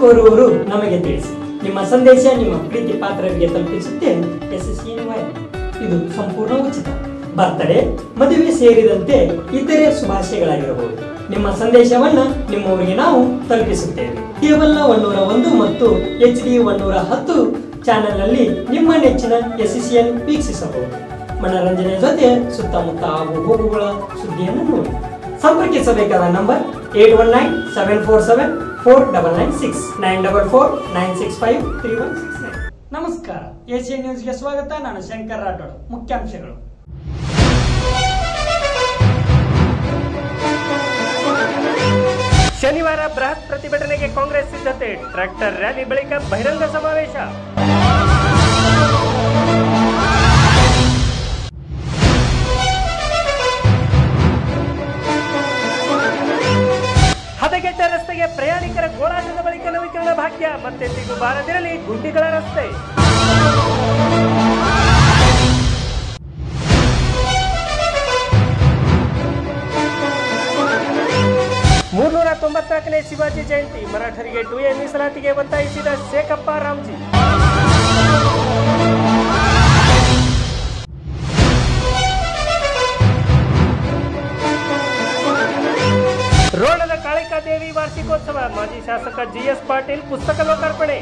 ಕೋರುವವರು ನಮಗೆ ತಿಳಿಸಿ ನಿಮ್ಮ ಸಂದೇಶ ನಿಮ್ಮ ಪ್ರೀತಿ ಪಾತ್ರರಿಗೆ ತಲುಪಿಸುತ್ತೆ ಎಸ್ ಎಸ್ ಇದು ಸಂಪೂರ್ಣ ಉಚಿತ ಬರ್ತಡೇ ಮದುವೆ ಸೇರಿದಂತೆ ಇತರೆ ಶುಭಾಶಯಗಳಾಗಿರಬಹುದು ನಿಮ್ಮ ಸಂದೇಶವನ್ನ ನಿಮ್ಮವರಿಗೆ ನಾವು ತಲುಪಿಸುತ್ತೇವೆ ಕೇವಲ ಒನ್ನೂರ ಒಂದು ಮತ್ತು ಎಚ್ ಡಿ ಒನ್ನೂರ ಹತ್ತು ಚಾನೆಲ್ನಲ್ಲಿ ನಿಮ್ಮ ನೆಚ್ಚಿನ ಎಸ್ ವೀಕ್ಷಿಸಬಹುದು ಮನರಂಜನೆ ಜೊತೆ ಸುತ್ತಮುತ್ತ ಆಗು ಹೋಗುಗಳ ಸುದ್ದಿಯನ್ನು ನೋಡಿ ಸಂಪರ್ಕಿಸಬೇಕಾದ number eight one nine seven four seven four double nine six nine double four nine six five three one six nine ನಮಸ್ಕಾರ ಏಷ್ಯನ್ ನ್ಯೂಸ್ಗೆ ಸ್ವಾಗತ ನಾನು ಶಂಕರ್ ರಾಠೋಡ್ ಮುಖ್ಯಾಂಶಗಳು ಶನಿವಾರ ಬೃಹತ್ ಪ್ರತಿಭಟನೆಗೆ ಕಾಂಗ್ರೆಸ್ ಸಿದ್ಧತೆ ಟ್ರ್ಯಾಕ್ಟರ್ ರ್ಯಾಲಿ ಬಳಿಕ ಬಹಿರಂಗ ಸಮಾವೇಶ ಹದಗೆಟ್ಟ ರಸ್ತೆಗೆ ಪ್ರಯಾಣಿಕರ ಗೋಳಾಟದ ಬಳಿಕ ನವೀಕರಣ ಭಾಗ್ಯ ಮತ್ತೆಂದಿಗೂ ಬಾರದಿರಲಿ ಗುಂಡಿಗಳ ರಸ್ತೆ ಮೂರ್ನೂರ ತೊಂಬತ್ನಾಲ್ಕನೇ ಶಿವಾಜಿ ಜಯಂತಿ ಮರಾಠರಿಗೆ ಟು ಎ ಮೀಸಲಾತಿಗೆ ಒತ್ತಾಯಿಸಿದ ಶೇಖಪ್ಪ ರಾಮ್ಜಿ ರೋಣದ ಕಾಳಿಕಾದೇವಿ ವಾರ್ಷಿಕೋತ್ಸವ ಮಾಜಿ ಶಾಸಕ ಜಿಎಸ್ ಪಾಟೀಲ್ ಪುಸ್ತಕ ಲೋಕಾರ್ಪಣೆ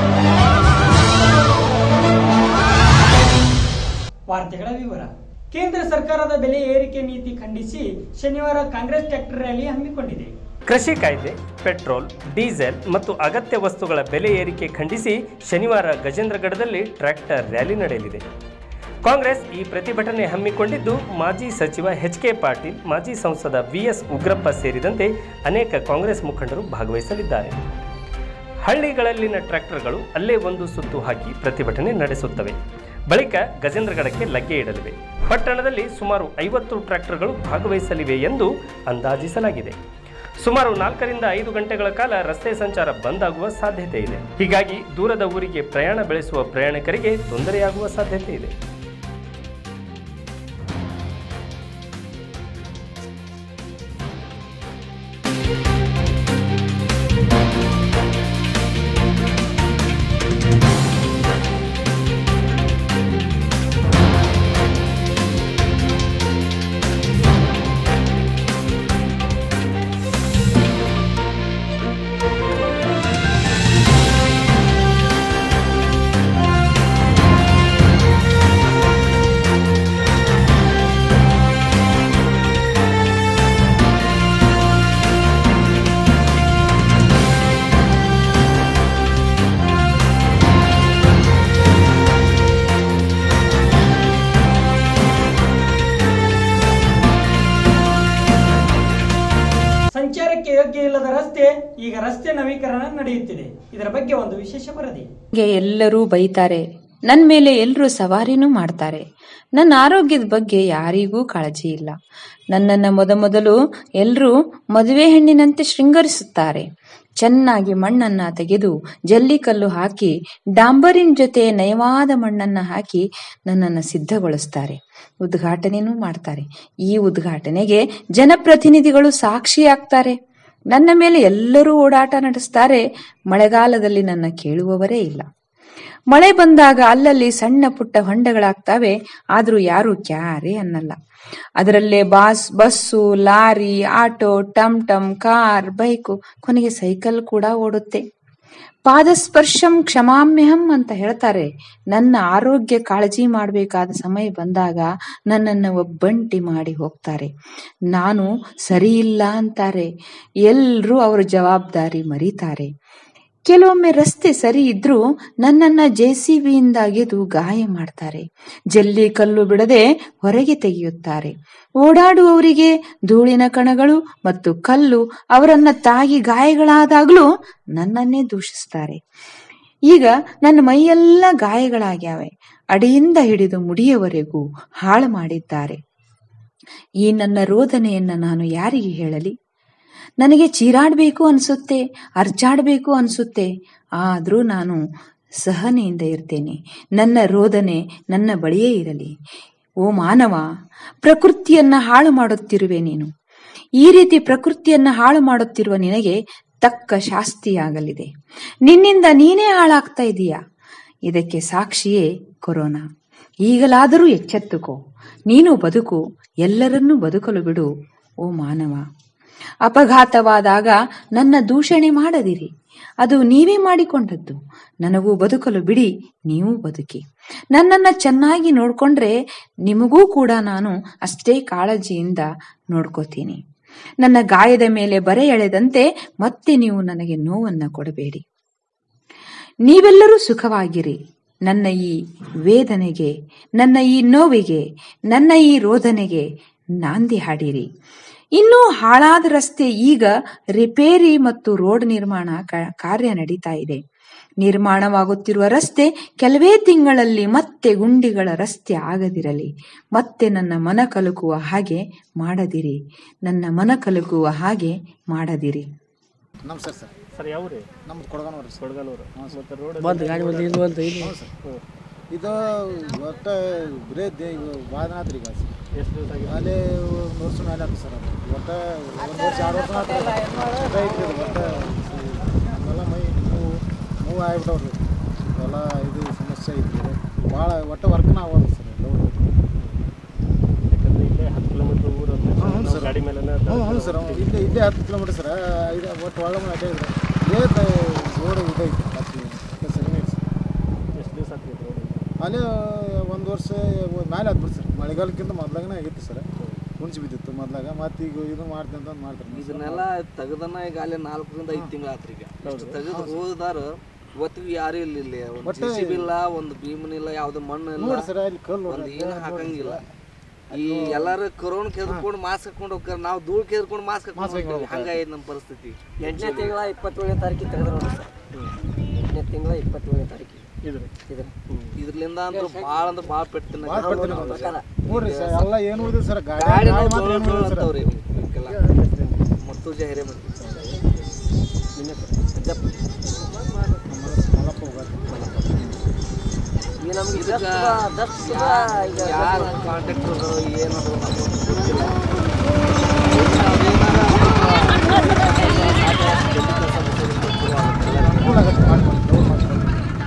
ವಾರ್ತೆಗಳ ವಿವರ ಕೇಂದ್ರ ಸರ್ಕಾರದ ಬೆಲೆ ಏರಿಕೆ ನೀತಿ ಖಂಡಿಸಿ ಶನಿವಾರ ಕಾಂಗ್ರೆಸ್ ಟ್ರ್ಯಾಕ್ಟರ್ ರ್ಯಾಲಿ ಹಮ್ಮಿಕೊಂಡಿದೆ ಕೃಷಿ ಕಾಯ್ದೆ ಪೆಟ್ರೋಲ್ ಡೀಸೆಲ್ ಮತ್ತು ಅಗತ್ಯ ವಸ್ತುಗಳ ಬೆಲೆ ಏರಿಕೆ ಖಂಡಿಸಿ ಶನಿವಾರ ಗಜೇಂದ್ರಗಢದಲ್ಲಿ ಟ್ರ್ಯಾಕ್ಟರ್ ರ್ಯಾಲಿ ನಡೆಯಲಿದೆ ಕಾಂಗ್ರೆಸ್ ಈ ಪ್ರತಿಭಟನೆ ಹಮ್ಮಿಕೊಂಡಿದ್ದು ಮಾಜಿ ಸಚಿವ ಎಚ್ ಕೆ ಪಾಟೀಲ್ ಮಾಜಿ ಸಂಸದ ವಿಎಸ್ ಉಗ್ರಪ್ಪ ಸೇರಿದಂತೆ ಅನೇಕ ಕಾಂಗ್ರೆಸ್ ಮುಖಂಡರು ಭಾಗವಹಿಸಲಿದ್ದಾರೆ ಹಳ್ಳಿಗಳಲ್ಲಿನ ಟ್ರ್ಯಾಕ್ಟರ್ಗಳು ಅಲ್ಲೇ ಒಂದು ಸುತ್ತು ಹಾಕಿ ಪ್ರತಿಭಟನೆ ನಡೆಸುತ್ತವೆ ಬಳಿಕ ಗಜೇಂದ್ರಗಢಕ್ಕೆ ಲಗ್ಗೆ ಇಡಲಿವೆ ಪಟ್ಟಣದಲ್ಲಿ ಸುಮಾರು ಐವತ್ತು ಟ್ರ್ಯಾಕ್ಟರ್ಗಳು ಭಾಗವಹಿಸಲಿವೆ ಎಂದು ಅಂದಾಜಿಸಲಾಗಿದೆ ಸುಮಾರು ನಾಲ್ಕರಿಂದ ಐದು ಗಂಟೆಗಳ ಕಾಲ ರಸ್ತೆ ಸಂಚಾರ ಬಂದ್ ಆಗುವ ಸಾಧ್ಯತೆ ಇದೆ ಹೀಗಾಗಿ ದೂರದ ಊರಿಗೆ ಪ್ರಯಾಣ ಬೆಳೆಸುವ ಪ್ರಯಾಣಿಕರಿಗೆ ತೊಂದರೆಯಾಗುವ ಸಾಧ್ಯತೆ ಇದೆ ಸಂಚಾರಕ್ಕೆ ಯೋಗ್ಯ ಇಲ್ಲದ ರಸ್ತೆ ಈಗ ರಸ್ತೆ ನವೀಕರಣ ನಡೆಯುತ್ತಿದೆ ಇದರ ಬಗ್ಗೆ ಒಂದು ವಿಶೇಷ ವರದಿ ಗೆ ಎಲ್ಲರೂ ಬೈತಾರೆ ನನ್ ಮೇಲೆ ಎಲ್ಲರೂ ಸವಾರಿನೂ ಮಾಡ್ತಾರೆ ನನ್ನ ಆರೋಗ್ಯದ ಬಗ್ಗೆ ಯಾರಿಗೂ ಕಾಳಜಿ ಇಲ್ಲ ನನ್ನನ್ನ ಮೊದಮೊದಲು ಎಲ್ಲರೂ ಮದುವೆ ಹೆಣ್ಣಿನಂತೆ ಶೃಂಗರಿಸುತ್ತಾರೆ ಚೆನ್ನಾಗಿ ಮಣ್ಣನ್ನ ತೆಗೆದು ಜಲ್ಲಿಕಲ್ಲು ಹಾಕಿ ಡಾಂಬರಿನ ಜೊತೆ ನಯವಾದ ಮಣ್ಣನ್ನ ಹಾಕಿ ನನ್ನನ್ನು ಸಿದ್ಧಗೊಳಿಸ್ತಾರೆ ಉದ್ಘಾಟನೆನೂ ಮಾಡ್ತಾರೆ ಈ ಉದ್ಘಾಟನೆಗೆ ಜನಪ್ರತಿನಿಧಿಗಳು ಸಾಕ್ಷಿಯಾಗ್ತಾರೆ ನನ್ನ ಮೇಲೆ ಎಲ್ಲರೂ ಓಡಾಟ ನಡೆಸ್ತಾರೆ ಮಳೆಗಾಲದಲ್ಲಿ ನನ್ನ ಕೇಳುವವರೇ ಇಲ್ಲ ಮಳೆ ಬಂದಾಗ ಅಲ್ಲಲ್ಲಿ ಸಣ್ಣ ಪುಟ್ಟ ಹೊಂಡಗಳಾಗ್ತವೆ ಆದ್ರೂ ಯಾರು ಕ್ಯಾರೇ ಅನ್ನಲ್ಲ ಅದರಲ್ಲೇ ಬಾಸ್ ಬಸ್ಸು ಲಾರಿ ಆಟೋ ಟಮ್ ಟಮ್ ಕಾರ್ ಬೈಕು ಕೊನೆಗೆ ಸೈಕಲ್ ಕೂಡ ಓಡುತ್ತೆ ಪಾದಸ್ಪರ್ಶಂ ಕ್ಷಮಾಮ್ಯಹಂ ಅಂತ ಹೇಳ್ತಾರೆ ನನ್ನ ಆರೋಗ್ಯ ಕಾಳಜಿ ಮಾಡಬೇಕಾದ ಸಮಯ ಬಂದಾಗ ನನ್ನನ್ನು ಒಬ್ಬಂಟಿ ಮಾಡಿ ಹೋಗ್ತಾರೆ ನಾನು ಸರಿ ಇಲ್ಲ ಅಂತಾರೆ ಎಲ್ರೂ ಅವ್ರ ಜವಾಬ್ದಾರಿ ಮರೀತಾರೆ ಕೆಲವೊಮ್ಮೆ ರಸ್ತೆ ಸರಿ ಇದ್ರೂ ನನ್ನನ್ನ ಜೆಸಿಬಿಯಿಂದ ಅಗೆದು ಗಾಯ ಮಾಡ್ತಾರೆ ಜಲ್ಲಿ ಕಲ್ಲು ಬಿಡದೆ ಹೊರಗೆ ತೆಗೆಯುತ್ತಾರೆ ಓಡಾಡುವವರಿಗೆ ಧೂಳಿನ ಕಣಗಳು ಮತ್ತು ಕಲ್ಲು ಅವರನ್ನ ತಾಗಿ ಗಾಯಗಳಾದಾಗ್ಲೂ ನನ್ನನ್ನೇ ದೂಷಿಸ್ತಾರೆ ಈಗ ನನ್ನ ಮೈಯೆಲ್ಲ ಗಾಯಗಳಾಗ್ಯಾವೆ ಅಡಿಯಿಂದ ಹಿಡಿದು ಮುಡಿಯವರೆಗೂ ಹಾಳು ಮಾಡಿದ್ದಾರೆ ಈ ನನ್ನ ರೋದನೆಯನ್ನ ನಾನು ಯಾರಿಗೆ ಹೇಳಲಿ ನನಗೆ ಚೀರಾಡ್ಬೇಕು ಅನ್ಸುತ್ತೆ ಅರ್ಚಾಡ್ಬೇಕು ಅನ್ಸುತ್ತೆ ಆದ್ರೂ ನಾನು ಸಹನೆಯಿಂದ ಇರ್ತೇನೆ ನನ್ನ ರೋದನೆ ನನ್ನ ಬಳಿಯೇ ಇರಲಿ ಓ ಮಾನವ ಪ್ರಕೃತಿಯನ್ನ ಹಾಳು ಮಾಡುತ್ತಿರುವೆ ನೀನು ಈ ರೀತಿ ಪ್ರಕೃತಿಯನ್ನ ಹಾಳು ಮಾಡುತ್ತಿರುವ ನಿನಗೆ ತಕ್ಕ ಶಾಸ್ತಿಯಾಗಲಿದೆ ನಿನ್ನಿಂದ ನೀನೇ ಹಾಳಾಗ್ತಾ ಇದೀಯ ಇದಕ್ಕೆ ಸಾಕ್ಷಿಯೇ ಕೊರೋನಾ ಈಗಲಾದರೂ ಎಚ್ಚೆತ್ತುಕೋ ನೀನು ಬದುಕು ಎಲ್ಲರನ್ನೂ ಬದುಕಲು ಬಿಡು ಓ ಮಾನವ ಅಪಘಾತವಾದಾಗ ನನ್ನ ದೂಷಣೆ ಮಾಡದಿರಿ ಅದು ನೀವೇ ಮಾಡಿಕೊಂಡದ್ದು ನನಗೂ ಬದುಕಲು ಬಿಡಿ ನೀವು ಬದುಕಿ ನನ್ನನ್ನ ಚೆನ್ನಾಗಿ ನೋಡ್ಕೊಂಡ್ರೆ ನಿಮಗೂ ಕೂಡ ನಾನು ಅಷ್ಟೇ ಕಾಳಜಿಯಿಂದ ನೋಡ್ಕೋತೀನಿ ನನ್ನ ಗಾಯದ ಮೇಲೆ ಬರೆ ಎಳೆದಂತೆ ಮತ್ತೆ ನೀವು ನನಗೆ ನೋವನ್ನ ಕೊಡಬೇಡಿ ನೀವೆಲ್ಲರೂ ಸುಖವಾಗಿರಿ ನನ್ನ ಈ ವೇದನೆಗೆ ನನ್ನ ಈ ನೋವಿಗೆ ನನ್ನ ಈ ರೋದನೆಗೆ ನಾಂದಿ ಹಾಡಿರಿ ಇನ್ನು ಹಾಳಾದ ರಸ್ತೆ ಈಗ ರಿಪೇರಿ ಮತ್ತು ರೋಡ್ ನಿರ್ಮಾಣ ಕ- ಕಾರ್ಯ ನಡೀತಾ ಇದೆ ನಿರ್ಮಾಣವಾಗುತ್ತಿರುವ ರಸ್ತೆ ಕೆಲವೇ ತಿಂಗಳಲ್ಲಿ ಮತ್ತೆ ಗುಂಡಿಗಳ ರಸ್ತೆ ಆಗದಿರಲಿ ಮತ್ತೆ ನನ್ನ ಮನ ಕಲುಕುವ ಹಾಗೆ ಮಾಡದಿರಿ ನನ್ನ ಮನ ಕಲುಕುವ ಹಾಗೆ ಮಾಡದಿರಿ ನಮಸ್ಕಾರ ಸರ್ ಸರ್ ಯಾವ ರೀ ನಮ್ದು ಕೊಡಗನವ್ರಿ ಸರ್ ಕೊಡಗನೂರು ಮತ್ತು ರೋಡ್ ಬಂದು ಗಾಡಿ ಬಂದು ಇದು ಬಂತು ಇಲ್ಲಿ ಹ್ಞೂ ಸರ್ ಇದು ಒಟ್ಟು ಬರೇ ದೇ ವಾದನಾತ್ರಿ ಈಗ ಸರ್ ಎಷ್ಟು ದಿವಸ ಆಗಿದೆ ಅಲ್ಲಿ ಒಂದು ವರ್ಷ ಮೇಲೆ ಆಯ್ತು ಸರ್ ಅದು ಒಟ್ಟು ಒಂದು ವರ್ಷ ಎರಡು ವರ್ಷ ಆಯ್ತು ಒಟ್ಟು ಐತ್ರಿ ಅದು ಒಟ್ಟು ನಮ್ಮೆಲ್ಲ ಮೈ ಮೂವು ಮೂವು ಆಗ್ಬಿಟ್ಟವ್ರಿ ಎಲ್ಲ ಇದು ಸಮಸ್ಯೆ ಐತ್ರಿ ಭಾಳ ಒಟ್ಟು ವರ್ಕ್ನ ಆಗೋದು ಸರ್ ಲೋಡ್ ಯಾಕಂದ್ರೆ ಇಲ್ಲೇ ಹತ್ತು ಕಿಲೋಮೀಟರ್ ಊರು ಅಂತ ಹ್ಞೂ, ಹ್ಞೂ ನಾವು ಸರ್. ಗಾಡಿ ಮೇಲೆ ಹ್ಞೂ ಹ್ಞೂ ಸರ್ ಇಲ್ಲೇ ಇಲ್ಲೇ ಹತ್ತು ಕಿಲೋಮೀಟರ್ ಸರ್ ಇದು ಒಟ್ಟು ಒಳ್ಳೆ ಮನೆ ಅಡ್ಡಾಡಿದ್ರೆ ಇದೇ ರೋಡ್ ಇದೈತಿ ಮತ್ತೆ ಸರಿ ಐತಿ ಸರ್ ಎಷ್ಟು ದಿವಸ ಆಗ್ತದೆ ರೋಡ್ ಅಲ್ಲಿ ಒಂದು ವರ್ಷ ಮೇಲೆ ಹತ್ತು ಸರ್ ಮಳೆಗಾಲಕ್ಕಿಂತ ಮೊದ್ಲಾಗನೇ ಆಗಿತ್ತು ಸರ್ ಹುಣ್ಸಿ ಬಿದ್ದಿತ್ತು ಮೊದ್ಲಾಗ ಮತ್ತೆ ಈಗ ಇದು ಮಾಡ್ತೀನಿ ಅಂತ ಮಾಡ್ತಾರೆ ಇದನ್ನೆಲ್ಲ ತೆಗದನ ಈಗ ಅಲ್ಲಿ ನಾಲ್ಕರಿಂದ ಐದು ತಿಂಗಳು ಆತ್ರಿ ಈಗ ತೆಗೆದು ಹೋದಾರ ಇವತ್ತಿಗೂ ಯಾರು ಇಲ್ಲ ಇಲ್ಲಿ ಒಂದು ಒಟ್ಟು- ಜೆಸಿಬಿ ಇಲ್ಲ ಒಂದು ಭೀಮನ್ ಇಲ್ಲ ಯಾವ್ದು ಮಣ್ಣು ಇಲ್ಲ ನೋಡಿ ಸರ್ ಅಲ್ಲಿ ಕಲ್ಲು ಒಂದು ಏನು ಹಾಕಂಗಿಲ್ಲ ಈ ಎಲ್ಲಾರು ಕೊರೋನಾ ಕೆದ್ಕೊಂಡು ಮಾಸ್ಕ್ ಹಾಕೊಂಡು ಹೋಗ್ತಾರ ನಾವು ಧೂಳ್ ಕೆದ್ಕೊಂಡು ಮಾಸ್ಕ್ ಹಾಕೊಂಡು ಹೋಗ್ತೀವಿ ಹಂಗಾಯ್ತು ನಮ್ಮ ಪರಿಸ್ಥಿತಿ ಎಂಟನೇ ತಿಂಗಳ ಇಪ್ಪತ್ತೇಳನೇ ತಾರೀಕಿಗೆ ತೆಗೆದ್ರು ನೋಡಿ ಸರ್ ಎಂಟನೇ ತಿಂಗಳ ಇಪ್ಪತ್ತೇಳನೇ ತಾರೀಕಿಗೆ ಇದು ರೀ ಇದು ಇದ್ರಲಿಂದ ಅಂದ್ರೆ ಭಾಳ ಅಂದ್ರೆ ಭಾಳ ಪೆಟ್ಟು ಭಾಳ ಪಡ್ತೀನಿ ಪ್ರಕಾರ ನೋಡ್ರಿ ಸರ್ ಎಲ್ಲ ಏನು ಉಳಿದಿಲ್ಲ ಸರ್ ಗಾಡಿ ಗಾಡಿ ಗಾಡಿ ಮಾತ್ರ ಏನು ಉಳಿದಿಲ್ಲ ಸರ್ ಅಂತವ್ರಿ ಇವಕ್ಕೆಲ್ಲ ಮತ್ತು ಜಾಹಿರೇ ಮಾಡಿ ಮಲಪ್ಪ ಹೋಗಾರಿ ಈಗ ನಮ್ಗೆ ಇದಕ್ಕ ಇದಷ್ಟು ದಷ್ಟು ಈಗ ಯಾರ ಕಾಂಟ್ಯಾಕ್ಟ್ ಏನಾದ್ರು ನಮ್ಗೆ ಗೊತ್ತಿಲ್ಲ ಅನುಕೂಲ ಆಗತ್ತೆ ಮಾಡ್ಕೊಂಡು ಲೋಡ್ ಮಾಡ್ಕೊಂಡು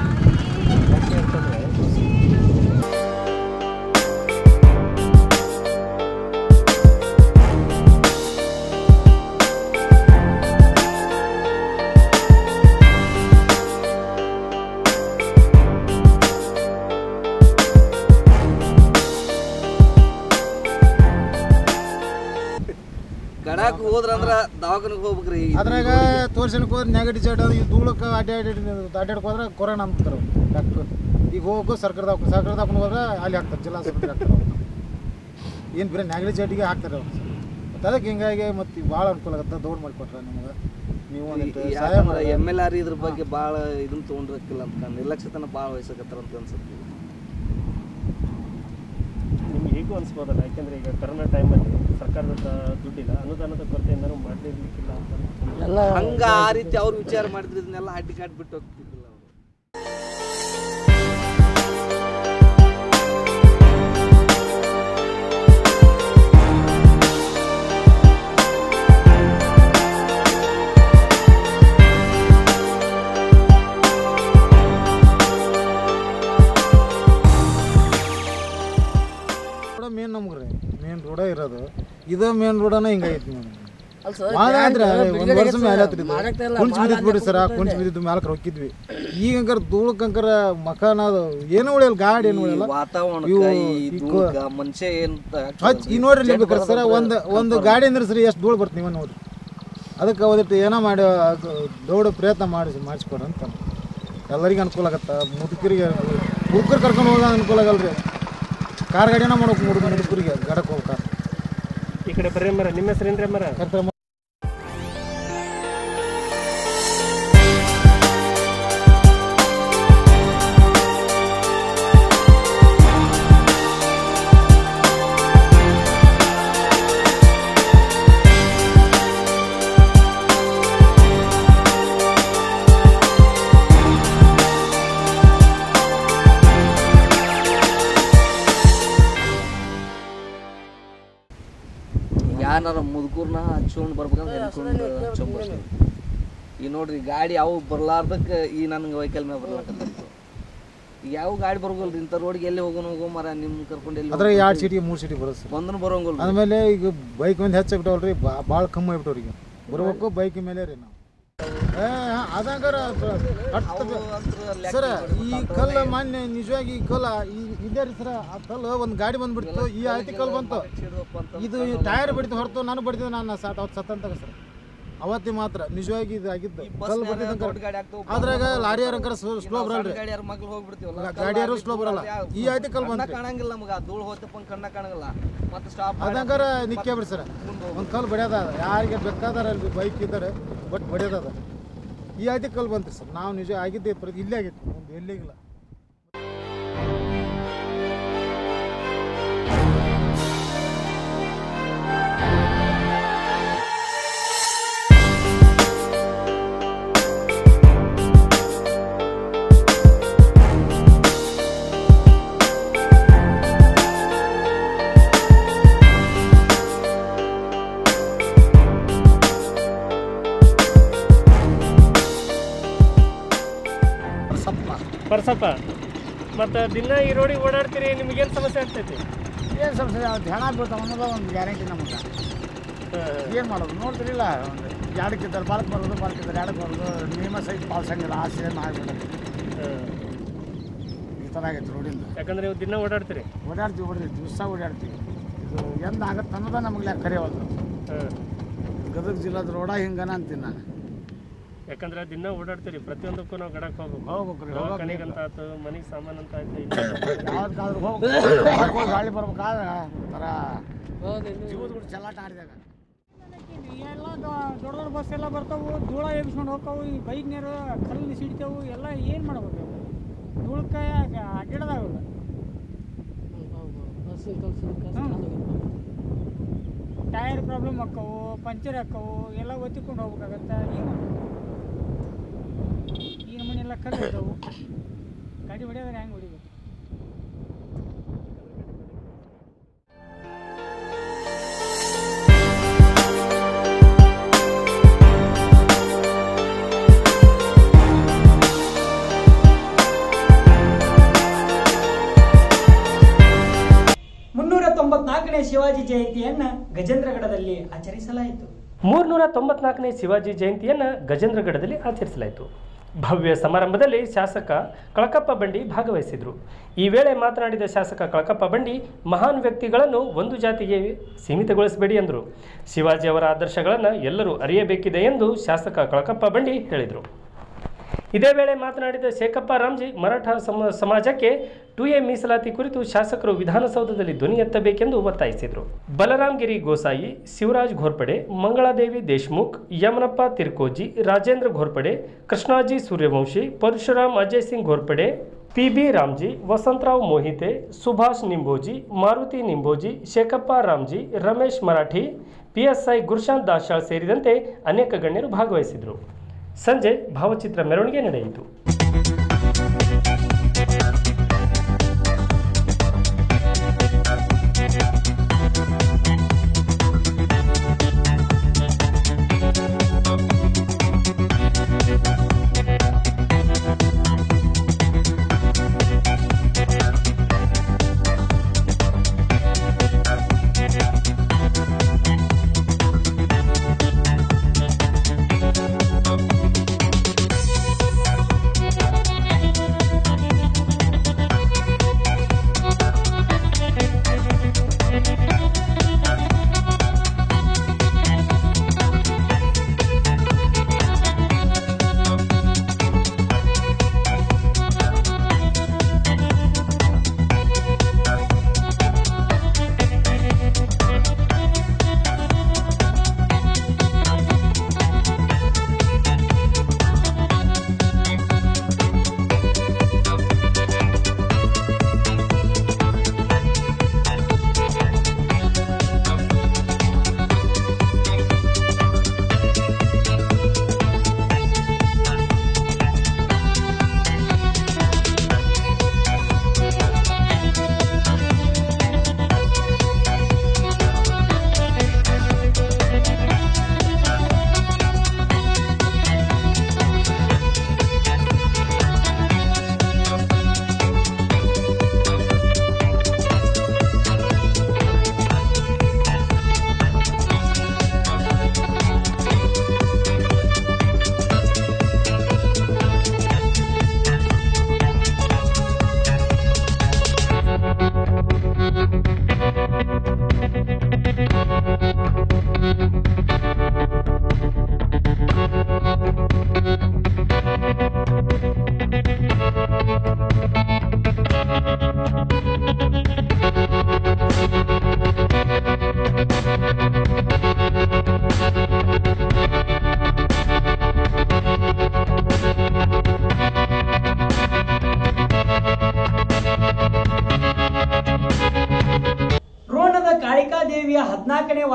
ಗಡಾಕ್ ಹೋದ್ರಂದ್ರ ದವಾಖಾನಿಗೆ ಹೋಗ್ಬೇಕ್ರಿ ಅದ್ರಾಗ ತೋರ್ಸಣಕ್ಕೆ ಹೋದ್ರೆ ನೆಗಡಿ ಚಟ ಈ ಧೂಳಕ್ಕೆ ಅಡ್ಡಾಡಿ ಅಡ್ಡಾಡಕ್ಕೆ ಹೋದ್ರೆ ಕೊರೋನಾ ಅಂತಾರೆ ಡಾಕ್ಟ್ರು ಈಗ ಹೋಗು ಸರ್ಕಾರ ದವಾಖಾನೆ ಸರ್ಕಾರ ದವಾಖಾನೆ ಹೋದ್ರೆ ಅಲ್ಲಿ ಹಾಕ್ತಾರೆ ಜಿಲ್ಲಾ ಆಸ್ಪತ್ರೆ ಹಾಕ್ತಾರೆ ಏನು ಬರೀ ನೆಗಡಿ ಚಟಿಗೆ ಹಾಕ್ತಾರೆ ಅವ್ರು ಮತ್ತು ಅದಕ್ಕೆ ಹಿಂಗಾಗಿ ಮತ್ತು ಭಾಳ ಅನುಕೂಲ ಆಗುತ್ತೆ ದೌಡ್ ಮಾಡಿಕೊಟ್ರೆ ನಮಗೆ ನೀವು ಒಂದಿಟ್ಟು ಸಹಾಯ ಮಾಡಿ ಎಮ್ ಎಲ್ ಆರ್ ಇದ್ರ ಬಗ್ಗೆ ಭಾಳ ಇದನ್ನ ತೊಗೊಂಡಿರಕ್ಕಿಲ್ಲ ಅಂತ ನಿರ್ಲಕ್ಷ್ಯತನ ಭಾಳ ವಹಿಸಕತ್ತಾರ ಅಂತ ಅನ್ಸುತ್ತೆ ನಿಮ್ಗೆ ಹೇಗೂ ಅನ್ಸ್ಬೋದಲ್ಲ ಯಾಕೆಂದ್ರೆ ಈಗ ಕರೋನಾ ಟೈಮಲ್ಲಿ ಸರ್ಕಾರದ ದ- ದುಡ್ಡಿಲ್ಲ ಅನುದಾನದ ಕೊರತೆಯಿಂದನೂ ಮಾಡಲಿರ್ಲಿಕ್ಕಿಲ್ಲ ಅಂತ ಎಲ್ಲ ಹಂಗ ಆ ರೀತಿ ಅವ್ರು ವಿಚಾರ ಮಾಡಿದ್ರೆ ಇದನ್ನೆಲ್ಲ ಅಡ್ಡಿ ಕಾಟ್ ಬಿಟ್ಟು ಹೋಗ್ತಿದ್ದಿಲ್ಲ ಅವರು ರೋಡ ಮೇನ್ ನಮ್ಗೆ ರೀ ಮೇನ್ ರೋಡ ಇರೋದು ಇದು ಮೇನ್ ರೋಡನ ಹಿಂಗೈತಿ ಮೇಡಮ್ ಅಲ್ಲ ಸರ್ ಭಾಳ ಆದ್ರೆ ಒಂದು ವರ್ಷ ಮೇಲೆ ಹತ್ರಿ ಮಾಡಕ್ತಾ ಇಲ್ಲ, ಕುಂಚ್ ಬಿದ್ದಿದ್ದು ಬಿಡ್ರಿ ಸರ್ ಮಾಡಲ್ಲ ಕುಂಚ್ ಬಿದ್ದಿದ್ದು ಮ್ಯಾಲಕ್ಕೆ ರೊಕ್ಕಿದ್ವಿ ಈಗ ಹಂಗಾರ ಧೂಳಕ್ಕಂಕರ ಮಕಾನ ಅದು ಏನು ಉಳಿಯಲ್ಲ ಗಾಡಿ ಏನು ಉಳಿಯಲ್ಲ ವಾತಾವರಣಕ್ಕ ಇವು ಈ ಈ ಧೂಳಕ್ಕ ಮನುಷ್ಯ ಏನ್ ಹಚ್ ಈ ನೋಡ್ರಿ ಇಲ್ಲಿ ಬೇಕಾರೆ ಸರ್ ಒಂದು ಒಂದು ಗಾಡಿ ಅಂದ್ರೆ ಸರಿ ಎಷ್ಟು ಧೂಳು ಬರ್ತೀವಿ ನೀವು ನೋಡ್ರಿ ಅದಕ್ಕೆ ಅವತ್ತು ಏನೋ ಮಾಡಿ ದೌಡ ಪ್ರಯತ್ನ ಮಾಡಿಸಿ ಮಾಡಿಸ್ಕೊಡ್ರಿ ಅಂತ ಎಲ್ಲರಿಗೂ ಅನುಕೂಲ ಆಗತ್ತೆ ಮುದುಕರಿಗೆ ಮುದುಕರು ಕರ್ಕೊಂಡು ಹೋಗೋ ಅನುಕೂಲ ಆಗಲ್ರಿ ಕಾರ್ ಗಾಡಿನ ಮಾಡೋಕೆ ಮುಡುಗ ಮುದುಕರಿಗೆ ಗಡಕ್ಕೆ ಹೋಗ್ತಾರೆ ಈ ಕಡೆ ಬರ್ರಿ ಮರ ನಿಮ್ಮ ಹೆಸರೇನ್ರಿ ಮರ ಕರ್ತಾರೆ ಯಾರ ಮುದುಕೂರ್ನ ಹಚ್ಕೊಂಡು ಬರ್ಬೇಕಂದ್ರೆ ಹೆಣ್ಕೊಂಡು ಹಚ್ಕೊಂಡ್ ಬರ್ತೀವಿ ಈ ನೋಡ್ರಿ ಗಾಡಿ ಅವು ಬರ್ಲಾರ್ದಕ್ಕೆ ಈ ನನಗೆ ವೆಹಿಕಲ್ ಮೇಲೆ ಬರ್ಲಾಕತ್ತಿತ್ತು ಈಗ ಯಾವ ಗಾಡಿ ಬರೋಗಲ್ರಿ ಇಂಥ ರೋಡ್ಗೆ ಎಲ್ಲಿ ಹೋಗೋಣ ಹೋಗೋ ಮರ ನಿಮ್ಮ ಕರ್ಕೊಂಡು ಎಲ್ಲಿ ಅದ್ರ ಎರಡು ಸೀಟಿಗೆ ಮೂರು ಸೀಟಿಗೆ ಬರುತ್ತೆ ಸರ್ ಒಂದನ್ನು ಬರೋಂಗಲ್ಲ ಆಮೇಲೆ ಈಗ ಬೈಕ್ ಒಂದು ಹೆಚ್ಚಾಗ್ಬಿಟ್ಟವಲ್ರಿ ಭಾಳ ಕಮ್ಮಿ ಆಗ್ಬಿಟ್ಟವ್ರಿ ಈಗ ಬರ್ಬೇಕು ಬೈಕ್ ಮೇಲೆ ರೀ ನಾವು ಏ ಅದಂಗಾರ ಹತ್ತು ಸರ ಈ ಕಲ್ಲು ಮಾನ್ಯ ನಿಜವಾಗಿ ಈ ಕಲ್ಲ ಈ ಇದೇ ರೀ ಸರ ಆ ಕಲ್ಲು ಒಂದು ಗಾಡಿ ಬಂದ್ಬಿಡ್ತು ಈ ಆಯ್ತಿ ಕಲ್ಲು ಬಂತು ಇದು ಟೈರ್ ಬಿಡ್ತು ಹೊರತು ನಾನು ಬಡ್ತಿದ್ದೆ ನಾನು ಸಾತ್ ಅವತ್ತು ಸತ್ತಂತಾಗ ಸರ್ ಅವತ್ತಿ ಮಾತ್ರ ನಿಜವಾಗಿ ಇದು ಆಗಿದ್ದು ಕಲ್ಲು ದೊಡ್ಡ ಗಾಡಿ ಬಿಟ್ಟಿದ್ದಂಗೆ ಆಗ್ತಾವ ಅದ್ರಾಗ ಲಾರಿ ಯಾರಂಕರ ಸ್ಲೋ ಬರಲ್ರಿ ಗಾಡಿ ಯಾರು ಮಕ್ಳು ಹೋಗ್ಬಿಡ್ತೀವಲ್ಲ ಗಾಡಿಯಾರು slow ಬರಲ್ಲ. ಈ ಆಯ್ತು ಕಲ್ಲು ಕಣ್ಣ ಬಂತ್ರಿ. ಕಾಣಂಗಿಲ್ಲ ನಮಗೆ ಧೂಳು ಹೋತಪ್ಪ ಕಣ್ಣ ಕಾಣಂಗಿಲ್ಲ ಮತ್ತೆ ಸ್ಟಾಪ್ ಅದಂಗಾರ ನಿಕ್ಕೇ ಬಿಡಿ ಸರ್ ಒಂದು ಕಲ್ಲು ಬಡಿಯೋದ ಯಾರಿಗೆ ಬೇಕಾದಾರ ಅಲ್ಲಿ ಬೈಕ್ ಇದ್ದಾರೆ ಬಟ್ ಬಡಿಯೋದದ ಈ ಆಯ್ತು ಕಲ್ಲು ಬಂತ್ರಿ ಸರ್ ನಾವು ನಿಜ ಆಗಿದ್ದೆ ಪ್ರತಿ ಇಲ್ಲೇ ಆಗಿತ್ತು ಒಂದು ಎಲ್ಲಿಗಿಲ್ಲ ಪರ್ಸಪ್ಪ ಮತ್ತು ದಿನ ಈ ರೋಡಿಗೆ ಓಡಾಡ್ತೀರಿ ನಿಮಗೇನು ಸಮಸ್ಯೆ ಆಗ್ತೈತಿ ಏನು ಸಮಸ್ಯೆ ಅದು ಹಣ ಬೀಳ್ತಾವ ಅನ್ನೋದು ಒಂದು ಗ್ಯಾರಂಟಿ ನಮಗೆ ಏನು ಮಾಡೋದು ನೋಡ್ತಿರಿಲ್ಲ ಒಂದು ಎರಡಕ್ಕಿದ್ದಾರೆ ಬಾಳಕ್ಕೆ ಬರೋದು ಬಾಳಕ್ಕಿದ್ದಾರೆ ಎರಡಕ್ಕೆ ಬರೋದು ನಿಯಮ ಸಹಿತ ಪಾಲ್ಸಂಗಿಲ್ಲ ಆಸೆ ಆಗಿಬಿಡುತ್ತೆ ಈ ಥರ ಆಗೈತೆ ರೋಡಿಂದ ಯಾಕಂದ್ರೆ ನೀವು ದಿನ ಓಡಾಡ್ತೀರಿ ಓಡಾಡ್ತೀವಿ ಓಡ್ರಿ ದಿವಸ ಓಡಾಡ್ತೀವಿ ಇದು ಎಂದು ಆಗತ್ತೆ ಅನ್ನೋದ ನಮಗೆ ಕರೆಯೋದು ಗದಗ ಜಿಲ್ಲಾದ ರೋಡ ಹಿಂಗನ ಅಂತೀನಿ ನಾನು ಯಾಕಂದ್ರೆ ದಿನ ಓಡಾಡ್ತೀರಿ ಪ್ರತಿಯೊಂದಕ್ಕೂ ನಾವು ಗಡಕ್ಕೆ ಹೋಗ್ಬೇಕು ಹೋಗ್ಬೇಕು ರೀ ದವಾಖಾನೆಗಂತ ಆತು ಮನೆಗೆ ಸಾಮಾನು ಅಂತ ಆಯ್ತು ಯಾವ್ದಾದ್ರು ಹೋಗಿ ಗಾಳಿ ಬರ್ಬೇಕಾದ್ರೆ ಒಂಥರ ಜೀವದ ಕೂಡ ಚೆಲ್ಲಾಟ ಆಡಿದಾಗ ಎಲ್ಲ ದೊಡ್ಡ ದೊಡ್ಡ ಬಸ್ ಎಲ್ಲ ಬರ್ತಾವು ಧೂಳ ಎಬ್ಸ್ಕೊಂಡು ಹೋಗ್ತಾವು ಈ ಬೈಕ್ನರು ಕಲ್ಲು ಸಿಡ್ತಾವು ಎಲ್ಲ ಏನು ಮಾಡ್ಬೇಕು ಧೂಳಕ್ಕೆ ಅಡ್ಡಾಡದಾಗಲ್ಲ ಟೈರ್ ಪ್ರಾಬ್ಲಮ್ ಆಕ್ಕವು ಪಂಚರ್ ಆಕ್ಕವು ಎಲ್ಲ ಒತ್ತಿಕೊಂಡು ಹೋಗ್ಬೇಕಾಗತ್ತ ಏನು ಈ ನಮೂನೆ ಎಲ್ಲ ಕಲ್ಲು ಇರ್ತಾವು ಗಾಡಿ ಹೊಡಿಯೋದ್ರೆ ಹೆಂಗೆ ಹೊಡಿಬೇಕು ಮುನ್ನೂರ ತೊಂಬತ್ನಾಲ್ಕನೇ ಶಿವಾಜಿ ಜಯಂತಿಯನ್ನ ಗಜೇಂದ್ರಗಢದಲ್ಲಿ ಆಚರಿಸಲಾಯಿತು ಮೂರ್ನೂರ ತೊಂಬತ್ನಾಲ್ಕನೇ ಶಿವಾಜಿ ಜಯಂತಿಯನ್ನು ಗಜೇಂದ್ರಗಢದಲ್ಲಿ ಆಚರಿಸಲಾಯಿತು ಭವ್ಯ ಸಮಾರಂಭದಲ್ಲಿ ಶಾಸಕ ಕಳಕಪ್ಪ ಬಂಡಿ ಭಾಗವಹಿಸಿದರು ಈ ವೇಳೆ ಮಾತನಾಡಿದ ಶಾಸಕ ಕಳಕಪ್ಪ ಬಂಡಿ ಮಹಾನ್ ವ್ಯಕ್ತಿಗಳನ್ನು ಒಂದು ಜಾತಿಗೆ ಸೀಮಿತಗೊಳಿಸಬೇಡಿ ಎಂದರು ಶಿವಾಜಿ ಅವರ ಆದರ್ಶಗಳನ್ನು ಎಲ್ಲರೂ ಅರಿಯಬೇಕಿದೆ ಎಂದು ಶಾಸಕ ಕಳಕಪ್ಪ ಬಂಡಿ ಹೇಳಿದರು ಇದೇ ವೇಳೆ ಮಾತನಾಡಿದ ಶೇಖಪ್ಪ ರಾಮ್ಜಿ ಮರಾಠ ಸಮ ಸಮಾಜಕ್ಕೆ ಟು ಎ ಮೀಸಲಾತಿ ಕುರಿತು ಶಾಸಕರು ವಿಧಾನಸೌಧದಲ್ಲಿ ಧ್ವನಿ ಎತ್ತಬೇಕೆಂದು ಒತ್ತಾಯಿಸಿದರು Balramgiri Gosai Shivraj Ghorpade Mangaladevi Deshmukh Yamanappa Tirkoji Rajendra Ghorpade Krishnaji Suryavanshi Parshuram Ajay Singh Ghorpade P B Ramji Vasantrao Mohite Subhash Nimboji Maruti Nimboji Shekhappa Ramji Ramesh Marathi PSI Gurushant Dashal ಸೇರಿದಂತೆ ಅನೇಕ ಗಣ್ಯರು ಭಾಗವಹಿಸಿದರು ಸಂಜೆ ಭಾವಚಿತ್ರ ಮೆರವಣಿಗೆ ನಡೆಯಿತು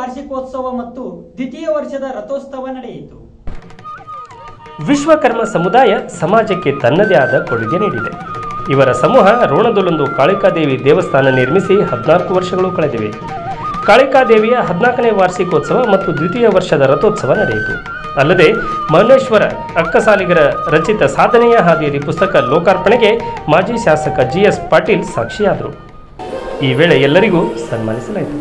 ವಾರ್ಷಿಕೋತ್ಸವ ಮತ್ತು ದ್ವಿತೀಯ ವರ್ಷದ ರಥೋತ್ಸವ ನಡೆಯಿತು ವಿಶ್ವಕರ್ಮ ಸಮುದಾಯ ಸಮಾಜಕ್ಕೆ ತನ್ನದೇ ಆದ ಕೊಡುಗೆ ನೀಡಿದೆ ಇವರ ಸಮೂಹ ರೋಣದಲ್ಲೊಂದು ಕಾಳಿಕಾದೇವಿ ದೇವಸ್ಥಾನ ನಿರ್ಮಿಸಿ ಹದಿನಾಲ್ಕು ವರ್ಷಗಳು ಕಳೆದಿವೆ ಕಾಳಿಕಾದೇವಿಯ ಹದಿನಾಲ್ಕನೇ ವಾರ್ಷಿಕೋತ್ಸವ ಮತ್ತು ದ್ವಿತೀಯ ವರ್ಷದ ರಥೋತ್ಸವ ನಡೆಯಿತು ಅಲ್ಲದೆ ಮಹೇಶ್ವರ ಅಕ್ಕಸಾಲಿಗರ ರಚಿತ ಸಾಧನೆಯ ಹಾದಿಯಲ್ಲಿ ಪುಸ್ತಕ ಲೋಕಾರ್ಪಣೆಗೆ ಮಾಜಿ ಶಾಸಕ ಜಿ ಎಸ್ ಪಾಟೀಲ್ ಸಾಕ್ಷಿಯಾದರು ಈ ವೇಳೆ ಎಲ್ಲರಿಗೂ ಸನ್ಮಾನಿಸಲಾಯಿತು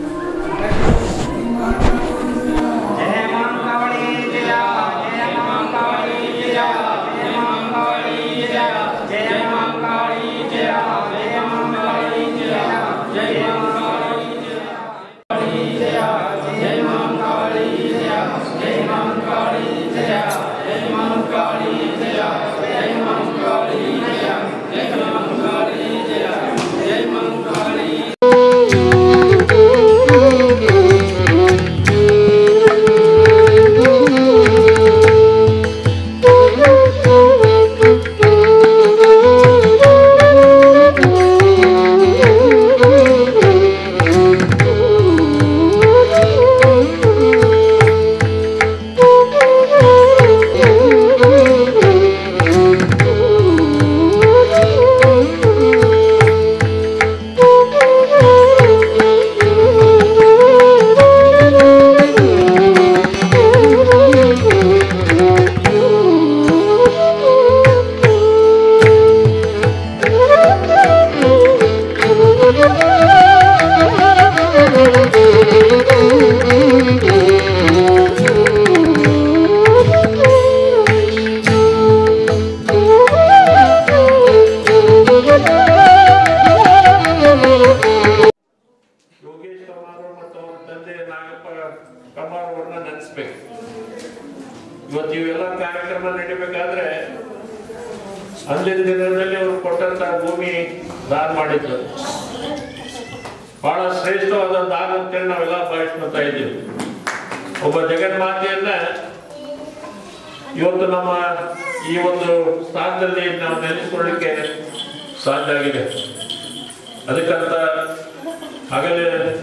ಯೋಗೇಶ್ ಕಮಾರ್ ಮತ್ತು ಅವ್ರ ತಂದೆ ನಾಗಪ್ಪ ಕಮಾರ್ ಅವ್ರನ್ನ ನೆನೆಸ್ಬೇಕು ಇವತ್ತು ಇವೆಲ್ಲ ಕಾರ್ಯಕ್ರಮ ನಡಿಬೇಕಾದ್ರೆ ಅಂದಿನ ದಿನದಲ್ಲಿ ಅವರು ಕೊಟ್ಟಂತ ಭೂಮಿ ದಾನ ಮಾಡಿದ್ರು ಬಹಳ ಶ್ರೇಷ್ಠವಾದ ದಾನ ಅಂತೇಳಿ ನಾವೆಲ್ಲ ಭಾವಿಸ್ಕೊತಾ ಇದ್ದೀವಿ ಒಬ್ಬ ಜಗನ್ಮಾತೆಯನ್ನ ಇವತ್ತು ನಮ್ಮ ಈ ಒಂದು ಸ್ಥಾನದಲ್ಲಿ ನಾವು ನೆನೆಸ್ಕೊಳ್ಳಿಕ್ಕೆ ಸಾಧ್ಯ ಆಗಿದೆ ಅದಕ್ಕಂತ ಆಗಲೇ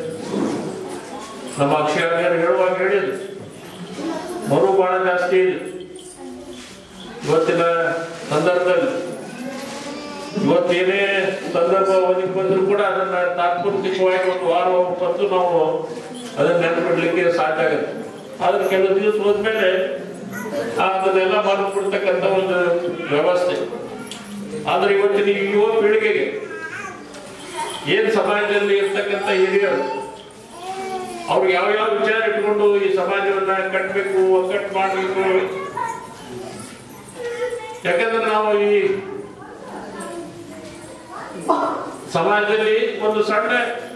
ನಮ್ಮ ಅಕ್ಷಯರು ಹೇಳುವಾಗ ಹೇಳಿದ್ರು ಮರು ಬಹಳ ಜಾಸ್ತಿ ಇದೆ ಇವತ್ತಿನ ಸಂದರ್ಭದಲ್ಲಿ ಇವತ್ತೇನೇ ಸಂದರ್ಭ ಒದಗಿ ಬಂದ್ರು ಕೂಡ ಅದನ್ನ ತಾತ್ಪೂರ್ತಿಕವಾಗಿ ಒಂದು ವಾರ ಹೊತ್ತು ನಾವು ಅದನ್ನ ನೆನಪಿಡ್ಲಿಕ್ಕೆ ಸಾಧ್ಯ ಆಗುತ್ತೆ ಆದ್ರೆ ಕೆಲವು ದಿವಸ ಹೋದ್ಮೇಲೆ ಆ ಅದನ್ನೆಲ್ಲ ಮಾಡಿಬಿಡ್ತಕ್ಕಂಥ ಒಂದು ವ್ಯವಸ್ಥೆ ಆದ್ರೆ ಇವತ್ತಿನ ಈ ಯುವ ಪೀಳಿಗೆಗೆ ಏನ್ ಸಮಾಜದಲ್ಲಿ ಇರ್ತಕ್ಕಂಥ ಹಿರಿಯರು ಅವ್ರು ಯಾವ ಯಾವ ವಿಚಾರ ಇಟ್ಕೊಂಡು ಈ ಸಮಾಜವನ್ನ ಕಟ್ಟಬೇಕು ಒಕ್ಕಟ್ಟು ಮಾಡಬೇಕು ಯಾಕಂದ್ರೆ ನಾವು ಈ ಸಮಾಜದಲ್ಲಿ ಒಂದು ಸಣ್ಣ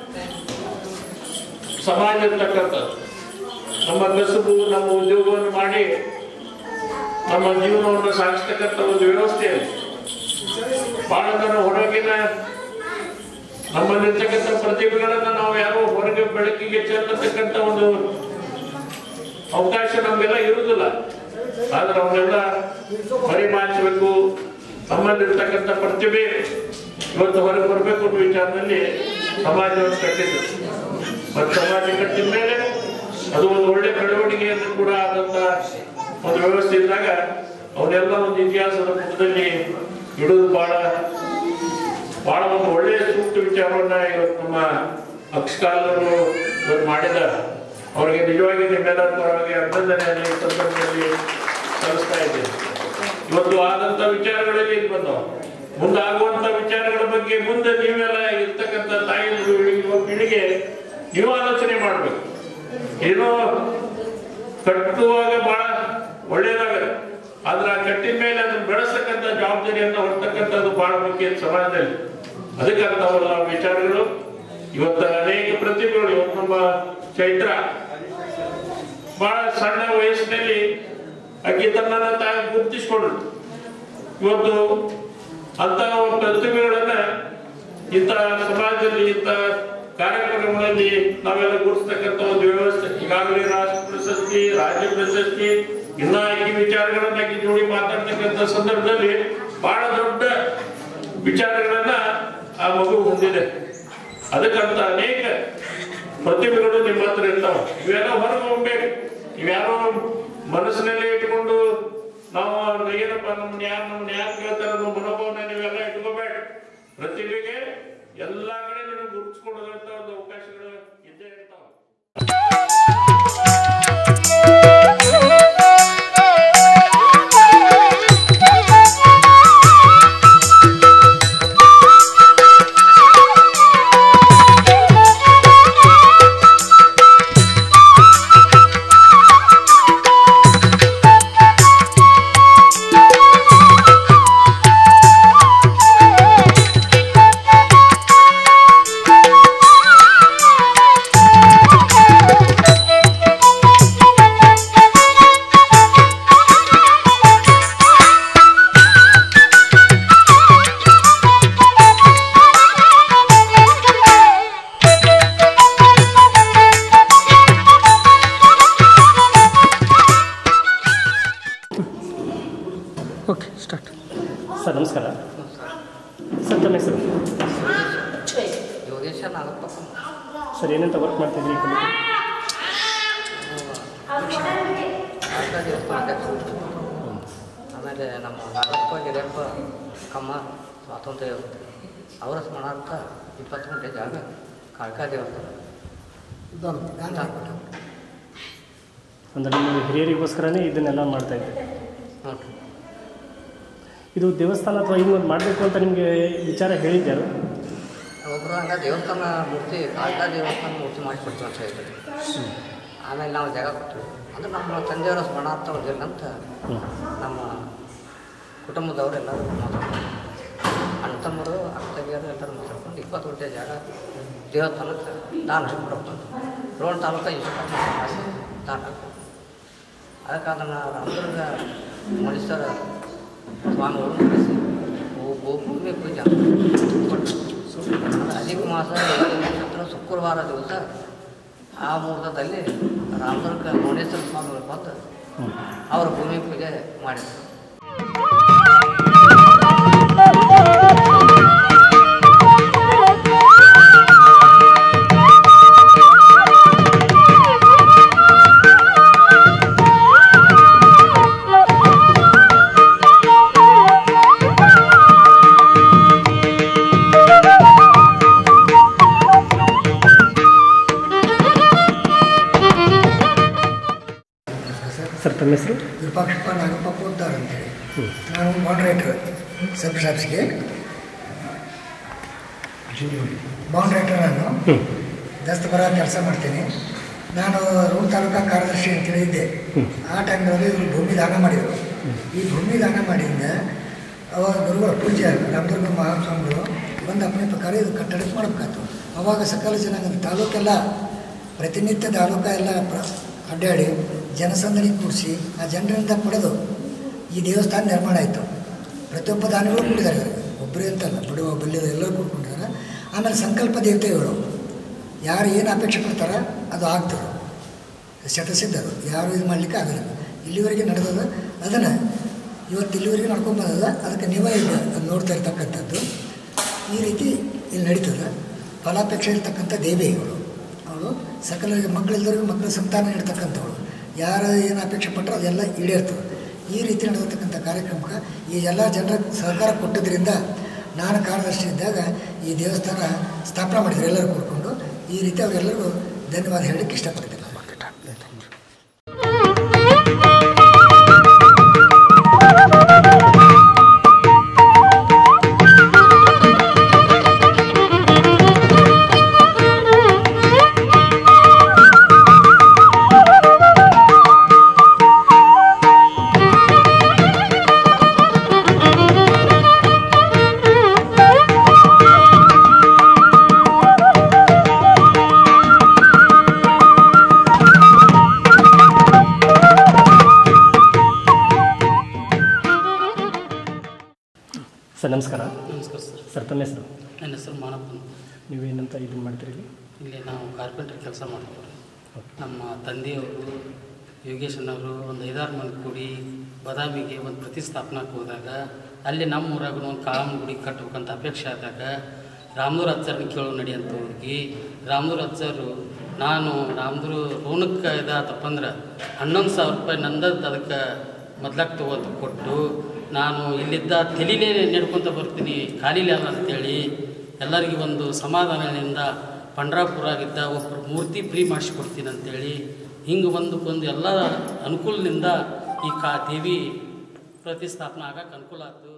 ಸಮಾಜ ಇರ್ತಕ್ಕಂಥದ್ದು ನಮ್ಮ ಕಸುಬು ನಮ್ಮ ಉದ್ಯೋಗವನ್ನು ಮಾಡಿ ನಮ್ಮ ಜೀವನವನ್ನು ಸಾಗಿಸ್ತಕ್ಕಂಥ ಒಂದು ವ್ಯವಸ್ಥೆ ಇದೆ ಬಹಳ ಜನ ಹೊರಗಿನ ನಮ್ಮಲ್ಲಿರ್ತಕ್ಕಂಥ ಪ್ರತಿಭೆಗಳನ್ನ ನಾವು ಯಾರೋ ಹೊರಗೆ ಬೆಳಕಿಗೆ ಚೆಲ್ಲತಕ್ಕಂಥ ಒಂದು ಅವಕಾಶ ನಮ್ಗೆಲ್ಲ ಇರುವುದಿಲ್ಲ ಆದ್ರೆ ಅವನ್ನೆಲ್ಲ ಪರಿಮಾಣಿಸಬೇಕು ನಮ್ಮಲ್ಲಿರ್ತಕ್ಕಂಥ ಪ್ರತಿಭೆ ಇವತ್ತು ಹೊರಗೆ ಬರಬೇಕು ಅನ್ನೋ ವಿಚಾರದಲ್ಲಿ ಸಮಾಜವನ್ನು ಕಟ್ಟಿದ್ದು ಮತ್ತು ಸಮಾಜ ಕಟ್ಟಿದ ಮೇಲೆ ಅದು ಒಂದು ಒಳ್ಳೆ ಬೆಳವಣಿಗೆಯನ್ನು ಕೂಡ ಆದಂತ ಒಂದು ವ್ಯವಸ್ಥೆ ಇದ್ದಾಗ ಅವನ್ನೆಲ್ಲ ಒಂದು ಇತಿಹಾಸದ ಪುಟದಲ್ಲಿ ಇಡುವುದು ಬಹಳ ಬಹಳ ಒಂದು ಒಳ್ಳೆಯ ಸೂಕ್ತ ವಿಚಾರವನ್ನ ಇವತ್ತು ನಮ್ಮ ಅಕ್ಷಕಾಲರು ಇವತ್ತು ಮಾಡಿದ್ದಾರೆ ಅವರಿಗೆ ನಿಜವಾಗಿ ನಿಮ್ಮೆಲ್ಲರ ಪರವಾಗಿ ಅಭಿನಂದನೆಯನ್ನು ಈ ಸಂದರ್ಭದಲ್ಲಿ ಸಲ್ಲಿಸ್ತಾ ಇದ್ದೇನೆ ಇವತ್ತು ಆದಂತ ವಿಚಾರಗಳಲ್ಲಿ ಇದು ಬಂದವು ಮುಂದಾಗುವಂತ ವಿಚಾರಗಳ ಬಗ್ಗೆ ಮುಂದೆ ನೀವೆಲ್ಲ ಇರ್ತಕ್ಕಂಥ ತಾಯಿ ಯುವ ಪೀಳಿಗೆ ನೀವು ಆಲೋಚನೆ ಮಾಡ್ಬೇಕು ಏನೋ ಕಟ್ಟುವಾಗ ಬಹಳ ಒಳ್ಳೇದಾಗತ್ತೆ ಆದ್ರೆ ಆ ಕಟ್ಟಿದ ಮೇಲೆ ಅದನ್ನ ಬೆಳೆಸ್ತಕ್ಕಂಥ ಜವಾಬ್ದಾರಿಯನ್ನ ಹೊರ್ತಕ್ಕಂಥದ್ದು ಬಹಳ ಮುಖ್ಯ ಸಮಾಜದಲ್ಲಿ ಅದಕ್ಕಂತವಲ್ಲ ವಿಚಾರಗಳು ಇವತ್ತು ಅನೇಕ ಪ್ರತಿಭೆಗಳು ಇವತ್ತು ನಮ್ಮ ಚೈತ್ರ ಬಹಳ ಸಣ್ಣ ವಯಸ್ಸಿನಲ್ಲಿ ಆಕೆ ತನ್ನನ್ನ ತಾಯಿ ಗುರುತಿಸ್ಕೊಂಡ್ರು ಇವತ್ತು ಅಂತ ಪ್ರತಿಭೆಗಳನ್ನ ಇಂಥ ಸಮಾಜದಲ್ಲಿ ಇಂಥ ಕಾರ್ಯಕ್ರಮಗಳಲ್ಲಿ ನಾವೆಲ್ಲ ಗುರುತಿಸ್ತಕ್ಕಂಥ ಒಂದು ವ್ಯವಸ್ಥೆ ಈಗಾಗಲೇ ರಾಷ್ಟ್ರ ಪ್ರಶಸ್ತಿ ರಾಜ್ಯ ಪ್ರಶಸ್ತಿ ಇನ್ನ ಈ ವಿಚಾರಗಳನ್ನ ಆಕಿ ಜೋಡಿ ಮಾತಾಡ್ತಕ್ಕಂಥ ಸಂದರ್ಭದಲ್ಲಿ ಬಹಳ ದೊಡ್ಡ ವಿಚಾರಗಳನ್ನ ಆ ಮಗು ಹೊಂದಿದೆ ಅದಕ್ಕಂತ ಅನೇಕ ಪ್ರತಿಭೆಗಳು ನಿಮ್ಮ ಹತ್ರ ಇರ್ತಾವ ಇವೆಲ್ಲ ಹೊರಗೆ ಹೋಗ್ಬೇಕು ಇವ್ಯಾರೋ ಮನಸ್ಸಿನಲ್ಲೇ ಇಟ್ಕೊಂಡು ನಾವು ಏನಪ್ಪ ನಮ್ಮನ್ನ ಯಾರು ನಮ್ಮನ್ನ ಯಾರು ಕೇಳ್ತಾರೆ ಅನ್ನೋ ಮನೋಭಾವನೆ ನೀವೆಲ್ಲ ಇಟ್ಕೋಬೇಡ ಪ್ರತಿಭೆಗೆ ಎಲ್ಲಾ ಕಡೆ ನಿಮಗೆ ಗುರುತಿಸ್ಕೊಡೋದಂತ ಒಂದು ಅವಕಾಶಗಳು ಇದ್ದೇ ಇರ್ತಾವ ಓಕೆ ಸ್ಟಾರ್ಟ್ ಸರ್ ನಮಸ್ಕಾರ ಸರ್ ತಮ್ಮ ಹೆಸರು ಯೋಗೇಶ ನಾಗಪ್ಪ ಸರ್ ಏನಂತ ವರ್ಕ್ ಮಾಡ್ತಿದ್ರಿ ಈ ಕಮಿಟಿ ಆಟ ದೇವಸ್ಥಾನ ಅಧ್ಯಕ್ಷ ಆಮೇಲೆ ನಮ್ಮ ನಾಗಪ್ಪ ಗಿರಿಯಪ್ಪ ಕಮ್ಮ ಸ್ವಾತಂತ್ರ್ಯ ಯೋಧರು. ಅವರ ಸ್ಮರಣಾರ್ಥ ಇಪ್ಪತ್ತು ಗಂಟೆ ಜಾಗ ಕಾಳ್ಕಾ ದೇವಸ್ಥಾನ ಅಂದರೆ ನಿಮ್ಮ ಹಿರಿಯರಿಗೋಸ್ಕರನೇ ಇದನ್ನೆಲ್ಲ ಮಾಡ್ತಾ ಇದ್ದೆ ನೋಡ್ರಿ ಇದು ದೇವಸ್ಥಾನ ಅಥವಾ ಹಿಂಗೊಂದು ಮಾಡಬೇಕು ಅಂತ ನಿಮಗೆ ವಿಚಾರ ಹೇಳಿದ್ಯಾರು ಒಬ್ಬರು ಹಂಗೆ ದೇವಸ್ಥಾನ ಮೂರ್ತಿ ಕಾಳ್ಕಾ ದೇವಸ್ಥಾನ ಮೂರ್ತಿ ಮಾಡಿಕೊಡ್ತೀವಿ ಅಂತ ಹೇಳಿದ್ರು ಆಮೇಲೆ ನಾವು ಜಾಗ ಕೊಟ್ಟಿವಿ ಅಂದ್ರೆ ನಮ್ಮ ತಂದೆಯವರ ಸ್ಮರಣಾರ್ಥ ಒಂದಿಲ್ಲ ಅಂತ ನಮ್ಮ ಕುಟುಂಬದವರೆಲ್ಲರೂ ಮಾತಾಡ್ತಾರೆ ಅಣ್ಣ ತಮ್ಮರು ಅಕ್ಕ ತಂಗಿಯರು ಎಲ್ಲರೂ ಮಾತಾಡ್ಕೊಂಡು ಇಪ್ಪತ್ತು ಗಂಟೆ ಜಾಗ ದೇವಸ್ಥಾನಕ್ಕೆ ದಾನ ಹಾಕ್ಬಿಡಪ್ಪ ರೋಣ ತಾಲೂಕು ಇನ್ಸ್ಪೆಕ್ಟರ್ ದಾನ ಹಾಕ್ಬೇಕು ಅದಕ್ಕೆ ಅದನ್ನು ರಾಮದುರ್ಗ ಮನುಷ್ಯರ ಸ್ವಾಮಿಗಳು ನಡೆಸಿ ಗೋಭೂಮಿ ಪೂಜೆ ಕೊಟ್ಟು ಅಧಿಕ ಮಾಸ ಏಳು ನಕ್ಷತ್ರ ಶುಕ್ರವಾರ ದಿವಸ ಆ ಮುಹೂರ್ತದಲ್ಲಿ ರಾಮದುರ್ಗ ಮೌನೇಶ್ವರ ಸ್ವಾಮಿಗಳು ಬಂದು ಅವರ ಭೂಮಿ ಪೂಜೆ ಮಾಡಿದರು ಸರ್ ತಮ್ಮ ಹೆಸರು ವಿರೂಪಾಕ್ಷಪ್ಪ ನಾಗಪ್ಪ ಪೂದ್ದಾರ್ ಅಂತೇಳಿ ನಾನು ಮಾಡರೇಟರ್ ಸಬ್ ಶಾಪ್ಸ್ಗೆ ಮಾಡರೇಟರ್ ನಾನು ದಸ್ತ ಬರ ಕೆಲಸ ಮಾಡ್ತೀನಿ ನಾನು ರೂಮ್ ತಾಲೂಕಾ ಕಾರ್ಯದರ್ಶಿ ಅಂತೇಳಿ ಇದ್ದೆ ಆ ಟೈಮ್ನಲ್ಲಿ ಇವರು ಭೂಮಿ ದಾನ ಮಾಡಿದರು ಈ ಭೂಮಿ ದಾನ ಮಾಡಿಂದ ಅವಾಗ ಗುರುಗಳ ಪೂಜ್ಯ ರಾಮದುರ್ಗ ಮಹಾಸ್ವಾಮಿಗಳು ಬಂದ ಅಪ್ಪಣೆ ಪ್ರಕಾರ ಇದು ಕಟ್ಟಡ ಮಾಡಬೇಕಾಯ್ತು ಅವಾಗ ಸಕಲ ಜನಾಂಗದ ತಾಲೂಕೆಲ್ಲ ಪ್ರತಿನಿತ್ಯ ತಾಲೂಕ ಎಲ್ಲ ಪ್ರ ಅಡ್ಡಾಡಿ ಜನಸಂದಣಿ ಕೂಡಿಸಿ ಆ ಜನರಿಂದ ಪಡೆದು ಈ ದೇವಸ್ಥಾನ ನಿರ್ಮಾಣ ಆಯಿತು ಪ್ರತಿಯೊಬ್ಬ ದಾನಿಗಳು ಕೂಡಿದ್ದಾರೆ ಒಬ್ಬರೇ ಅಂತಲ್ಲ ಬಡವ ಬಲ್ಯದ ಎಲ್ಲರೂ ಕೂಡ್ಕೊಂಡಿದ್ದಾರೆ ಆಮೇಲೆ ಸಂಕಲ್ಪ ದೇವತೆಗಳು ಯಾರು ಏನು ಅಪೇಕ್ಷೆ ಪಡ್ತಾರ ಅದು ಆಗ್ತದೆ ಶತಸಿದ್ಧ ಅದು ಯಾರು ಇದು ಮಾಡಲಿಕ್ಕೆ ಆಗಲ್ಲ ಇಲ್ಲಿವರೆಗೆ ನಡೆದದ ಅದನ್ನು ಇವತ್ತು ಇಲ್ಲಿವರೆಗೆ ನಡ್ಕೊಂಡು ಬಂದದ ಅದಕ್ಕೆ ನೀವೇ ಈಗ ಅದ್ ನೋಡ್ತಾ ಇರ್ತಕ್ಕಂಥದ್ದು ಈ ರೀತಿ ಇಲ್ಲಿ ನಡೀತದೆ ಫಲಾಪೇಕ್ಷೆ ಇರ್ತಕ್ಕಂಥ ದೇವಿಗಳು ಅವಳು ಸಕಲರಿಗೆ ಮಕ್ಕಳಿದ್ದವರಿಗೆ ಮಕ್ಕಳ ಸಂತಾನ ನೀಡ್ತಕ್ಕಂಥವಳು ಯಾರು ಏನು ಅಪೇಕ್ಷೆ ಪಟ್ಟರು ಅದೆಲ್ಲ ಈಡೇರ್ತದೆ ಈ ರೀತಿ ನಡೆದತಕ್ಕಂಥ ಕಾರ್ಯಕ್ರಮಕ್ಕೆ ಈ ಎಲ್ಲ ಜನರ ಸಹಕಾರ ಕೊಟ್ಟಿದ್ದರಿಂದ ನಾನು ಕಾರ್ಯದರ್ಶಿ ಇದ್ದಾಗ ಈ ದೇವಸ್ಥಾನ ಸ್ಥಾಪನೆ ಮಾಡಿದ್ರು ಎಲ್ಲರೂ ಕೂತ್ಕೊಂಡು ಈ ರೀತಿ ಅವರೆಲ್ಲರಿಗೂ ಧನ್ಯವಾದ ಹೇಳಲಿಕ್ಕೆ ಇಷ್ಟಪಡ್ತೀನಿ ಸರ್ ನಮಸ್ಕಾರ ನಮಸ್ಕಾರ ಸರ್ ಸರ್ ತಮ್ಮ ಹೆಸರು ನನ್ನ ಹೆಸರು ಮಾನಪ್ಪ ಅಂತ. ನೀವೇನಂತ ಇದನ್ನು ಮಾಡ್ತೀರಿ ಇಲ್ಲಿ ಇಲ್ಲಿ ನಾವು ಕಾರ್ಪೆಂಟರ್ ಕೆಲಸ ಮಾಡ್ತೀವಿ ನಮ್ಮ ತಂದೆಯವರು ಯೋಗೇಶನವರು ಒಂದು ಐದಾರು ಮಂದಿ ಕೂಡಿ ಬದಾಮಿಗೆ ಒಂದು ಪ್ರತಿಷ್ಠಾಪನಕ್ಕೆ ಹೋದಾಗ ಅಲ್ಲಿ ನಮ್ಮ ಊರಾಗ ಒಂದು ಕಾಳಮ್ಮ ಗುಡಿ ಕಟ್ಬೇಕಂತ ಅಪೇಕ್ಷೆ ಆದಾಗ ರಾಮನೂರ್ ಅಜ್ಜರ್ನ ಕೇಳೋ ನಡಿ ಅಂತ ಹೋಗಿ ರಾಮನೂರ್ ಅಜ್ಜರು ನಾನು ರಾಮದ್ರು ಋಣಕ್ಕೆ ಇದಾತಪ್ಪಂದ್ರೆ ಹನ್ನೊಂದು ಸಾವಿರ ರೂಪಾಯಿ ನಂದದ್ದು ಅದಕ್ಕೆ ಮೊದ್ಲಕ್ಕೆ ತಗೋದು ಕೊಟ್ಟು ನಾನು ಇಲ್ಲಿದ್ದ ತಲೆನೇ ನಡ್ಕೊತ ಬರ್ತೀನಿ ಖಾಲಿಲಿ ಅಲ್ಲ ಅಂತೇಳಿ ಎಲ್ಲರಿಗೂ ಒಂದು ಸಮಾಧಾನದಿಂದ ಪಂಡ್ರಾಪುರಾಗಿದ್ದ ಒಬ್ಬರು ಮೂರ್ತಿ ಫ್ರೀ ಮಾಡಿಸ್ಕೊಡ್ತೀನಿ ಅಂತೇಳಿ ಹಿಂಗೆ ಒಂದಕ್ಕೊಂದು ಎಲ್ಲ ಅನುಕೂಲದಿಂದ ಈ ಕಾ ದೇವಿ ಪ್ರತಿಷ್ಠಾಪನೆ ಆಗಕ್ಕೆ ಅನುಕೂಲ ಆಯ್ತು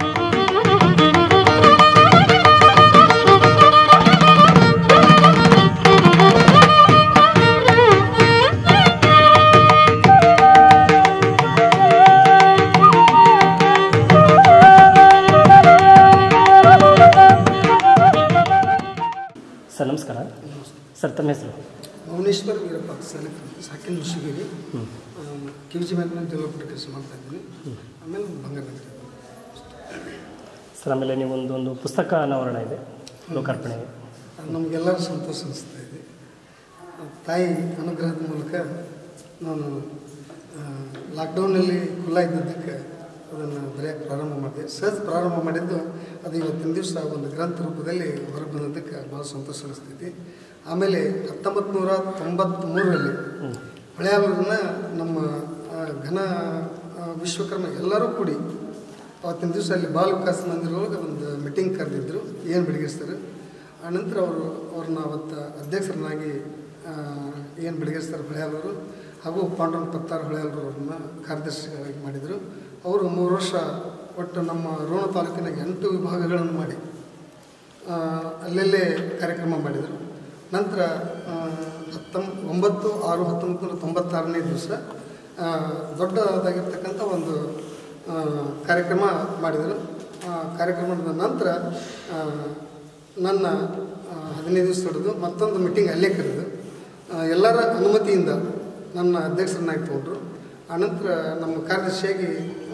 ಸರ್ ನಮಸ್ಕಾರ ಸರ್ ತಮ್ಮ ಹೆಸರು ಭುವನೇಶ್ವರ್ ವೀರಪ್ಪ ಸಾಲಿ ಸಾಕಿನ ಮುಸುಗಿರಿ ಕೆ ಜಿ ಬ್ಯಾಂಕ್ನಲ್ಲಿ ಡೆವಲಪ್ಮೆಂಟ್ ಕೆಲಸ ಮಾಡ್ತಾ ಇದ್ದೀನಿ ಆಮೇಲೆ ಬಂಗಾರ ಸರ್ ಆಮೇಲೆ ನೀವು ಒಂದು ಒಂದು ಪುಸ್ತಕ ಅನಾವರಣ ಇದೆ ಲೋಕಾರ್ಪಣೆ ನಮಗೆಲ್ಲರ ಸಂತೋಷ ಅನಿಸ್ತಾ ಇದೆ ತಾಯಿ ಅನುಗ್ರಹದ ಮೂಲಕ ನಾನು ಲಾಕ್ಡೌನಲ್ಲಿ ಖುಲ್ಲಾ ಇದ್ದದ್ದಕ್ಕೆ ಅದನ್ನು ಬರೆಯೋಕ್ಕೆ ಪ್ರಾರಂಭ ಮಾಡಿದೆ ಸಹಜ ಪ್ರಾರಂಭ ಮಾಡಿದ್ದು ಅದು ಇವತ್ತಿನ ದಿವಸ ಒಂದು ಗ್ರಂಥ ರೂಪದಲ್ಲಿ ಹೊರಗೆ ಬಂದದ್ದಕ್ಕೆ ಭಾಳ ಸಂತೋಷ ಅನಿಸ್ತೈತಿ ಆಮೇಲೆ ಹತ್ತೊಂಬತ್ತು ನೂರ ತೊಂಬತ್ತ್ಮೂರರಲ್ಲಿ ಹೊಳೆಯಾಳೂರನ್ನ ನಮ್ಮ ಆ, ಘನ ಆ, ವಿಶ್ವಕರ್ಮ ಎಲ್ಲರೂ ಕೂಡಿ ಅವತ್ತಿನ ದಿವಸ ಅಲ್ಲಿ ಬಾಲ ವಿಕಾಸ ಮಂದಿರೊಳಗೆ ಒಂದು ಮೀಟಿಂಗ್ ಕರೆದಿದ್ದರು ಏನು ಬೆಳಗಿಸ್ತಾರೆ ಆನಂತರ ಅವರು ಅವ್ರನ್ನ ಅವತ್ತು ಅಧ್ಯಕ್ಷರನ್ನಾಗಿ ಏನು ಬೆಳಗಿಸ್ತಾರೆ ಹೊಳೆಯಾಳೂರು ಹಾಗೂ ಪಾಂಡುರಂಗ ಪತ್ತಾರ್ ಹೊಳೆಯಾಳೂರು ಅವ್ರನ್ನ ಕಾರ್ಯದರ್ಶಿಗಳಾಗಿ ಮಾಡಿದರು ಅವರು ಮೂರು ವರ್ಷ ಒಟ್ಟು ನಮ್ಮ ರೋಣ ತಾಲೂಕಿನ ಎಂಟು ವಿಭಾಗಗಳನ್ನು ಮಾಡಿ ಆ, ಅಲ್ಲಲ್ಲೇ ಕಾರ್ಯಕ್ರಮ ಮಾಡಿದರು ನಂತರ ಆ, ಹತ್ತೊಂ ಒಂಬತ್ತು ಆರು ಹತ್ತೊಂಬತ್ತು ನೂರ ತೊಂಬತ್ತಾರನೇ ದಿವಸ ಆ, ದೊಡ್ಡದಾಗಿರ್ತಕ್ಕಂಥ ಒಂದು ಆ, ಕಾರ್ಯಕ್ರಮ ಮಾಡಿದರು ಆ ಕಾರ್ಯಕ್ರಮದ ನಂತರ ಆ, ನನ್ನ ಆ, ಹದಿನೈದು ದಿವಸ ಹಿಡಿದು ಮತ್ತೊಂದು ಮೀಟಿಂಗ್ ಅಲ್ಲೇ ಕರೆದು ಆ, ಎಲ್ಲರ ಅನುಮತಿಯಿಂದ ನನ್ನ ಅಧ್ಯಕ್ಷರನ್ನಾಗಿ ತೊಗೊಂಡ್ರು ಆನಂತರ ನಮ್ಮ ಕಾರ್ಯದರ್ಶಿಯಾಗಿ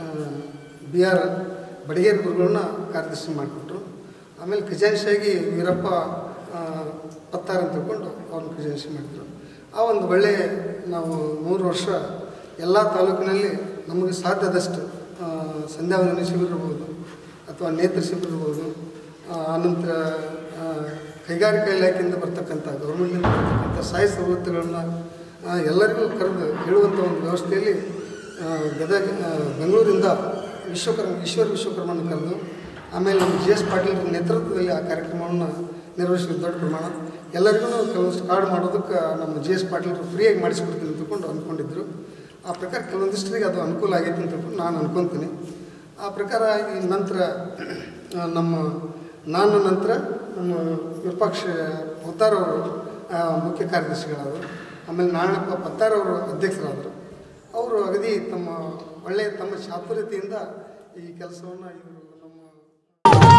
ಬಿ ಆರ್ ಬಡಿಗೇರಿ ಗುರುಗಳನ್ನ ಕಾರ್ಯದರ್ಶಿ ಮಾಡಿಕೊಟ್ರು ಆಮೇಲೆ ಖಜಾನ್ಶಿಯಾಗಿ ವೀರಪ್ಪ ಆ, ಪತ್ತಾರ್ ಅಂತ ತಿಳ್ಕೊಂಡು ಅವ್ರನ್ನ ಖಜಾನ್ಶಿ ಮಾಡಿದರು ಆ ಒಂದು ಒಳ್ಳೆಯ ನಾವು ಮೂರು ವರ್ಷ ಎಲ್ಲ ತಾಲೂಕಿನಲ್ಲಿ ನಮಗೆ ಸಾಧ್ಯದಷ್ಟು ಆ, ಸಂಧ್ಯಾ ವಂದನೆ ಶಿಬಿರ ಇರ್ಬೋದು ಅಥವಾ ನೇತ್ರ ಶಿಬಿರ ಇರ್ಬೋದು ಆ, ಆನಂತರ ಆ, ಕೈಗಾರಿಕಾ ಇಲಾಖೆಯಿಂದ ಬರ್ತಕ್ಕಂಥ ಗೌರ್ಮೆಂಟ್ನಿಂದ ಬರ್ತಕ್ಕಂಥ ಸಹಾಯ ಸವಲತ್ತುಗಳನ್ನ ಆ, ಎಲ್ಲರಿಗೂ ಕರೆದು ಹೇಳುವಂಥ ಒಂದು ವ್ಯವಸ್ಥೆಯಲ್ಲಿ ಆ, ಗದಗ ಆ, ಬೆಂಗಳೂರಿಂದ ವಿಶ್ವಕರ್ಮ ಈಶ್ವರ ವಿಶ್ವಕರ್ಮನ ಕರೆದು ಆಮೇಲೆ ನಮ್ಮ ಜಿ ಎಸ್ ಪಾಟೀಲ್ ನೇತೃತ್ವದಲ್ಲಿ ಆ ಕಾರ್ಯಕ್ರಮವನ್ನು ನಿರ್ವಹಿಸಿದ ದೊಡ್ಡ ಪ್ರಮಾಣ ಎಲ್ಲರಿಗೂ ಕೆಲವೊಂದಿಷ್ಟು ಕಾರ್ಡ್ ಮಾಡೋದಕ್ಕೆ ನಮ್ಮ ಜಿ ಎಸ್ ಪಾಟೀಲ್ ಫ್ರೀಯಾಗಿ ಮಾಡಿಸ್ಕೊಡ್ತೀನಿ ಅಂತ ತಿಳ್ಕೊಂಡು ಅಂದ್ಕೊಂಡಿದ್ರು ಆ ಪ್ರಕಾರ ಕೆಲವೊಂದಿಷ್ಟರಿಗೆ ಅದು ಅನುಕೂಲ ಆಗೈತೆ ಅಂತ ತಿಳ್ಕೊಂಡು ನಾನು ಅನ್ಕೊತೀನಿ ಆ ಪ್ರಕಾರ ಈ ನಂತರ ಆ, ನಮ್ಮ ನಾನು ನಂತರ ನಮ್ಮ ವಿರೂಪಾಕ್ಷ ಪತ್ತಾರ್ ಅವರು ಆ, ಮುಖ್ಯ ಕಾರ್ಯದರ್ಶಿಗಳಾದರು ಆಮೇಲೆ ನಾರಾಯಣಪ್ಪ ಪತ್ತಾರ್ ಅವರು ಅಧ್ಯಕ್ಷರಾದರು ಅವರು ಅಗದಿ ತಮ್ಮ ಒಳ್ಳೆಯ ತಮ್ಮ ಚಾತುರ್ಯತೆಯಿಂದ ಈ ಕೆಲಸವನ್ನು ಇವರು ನಮ್ಮ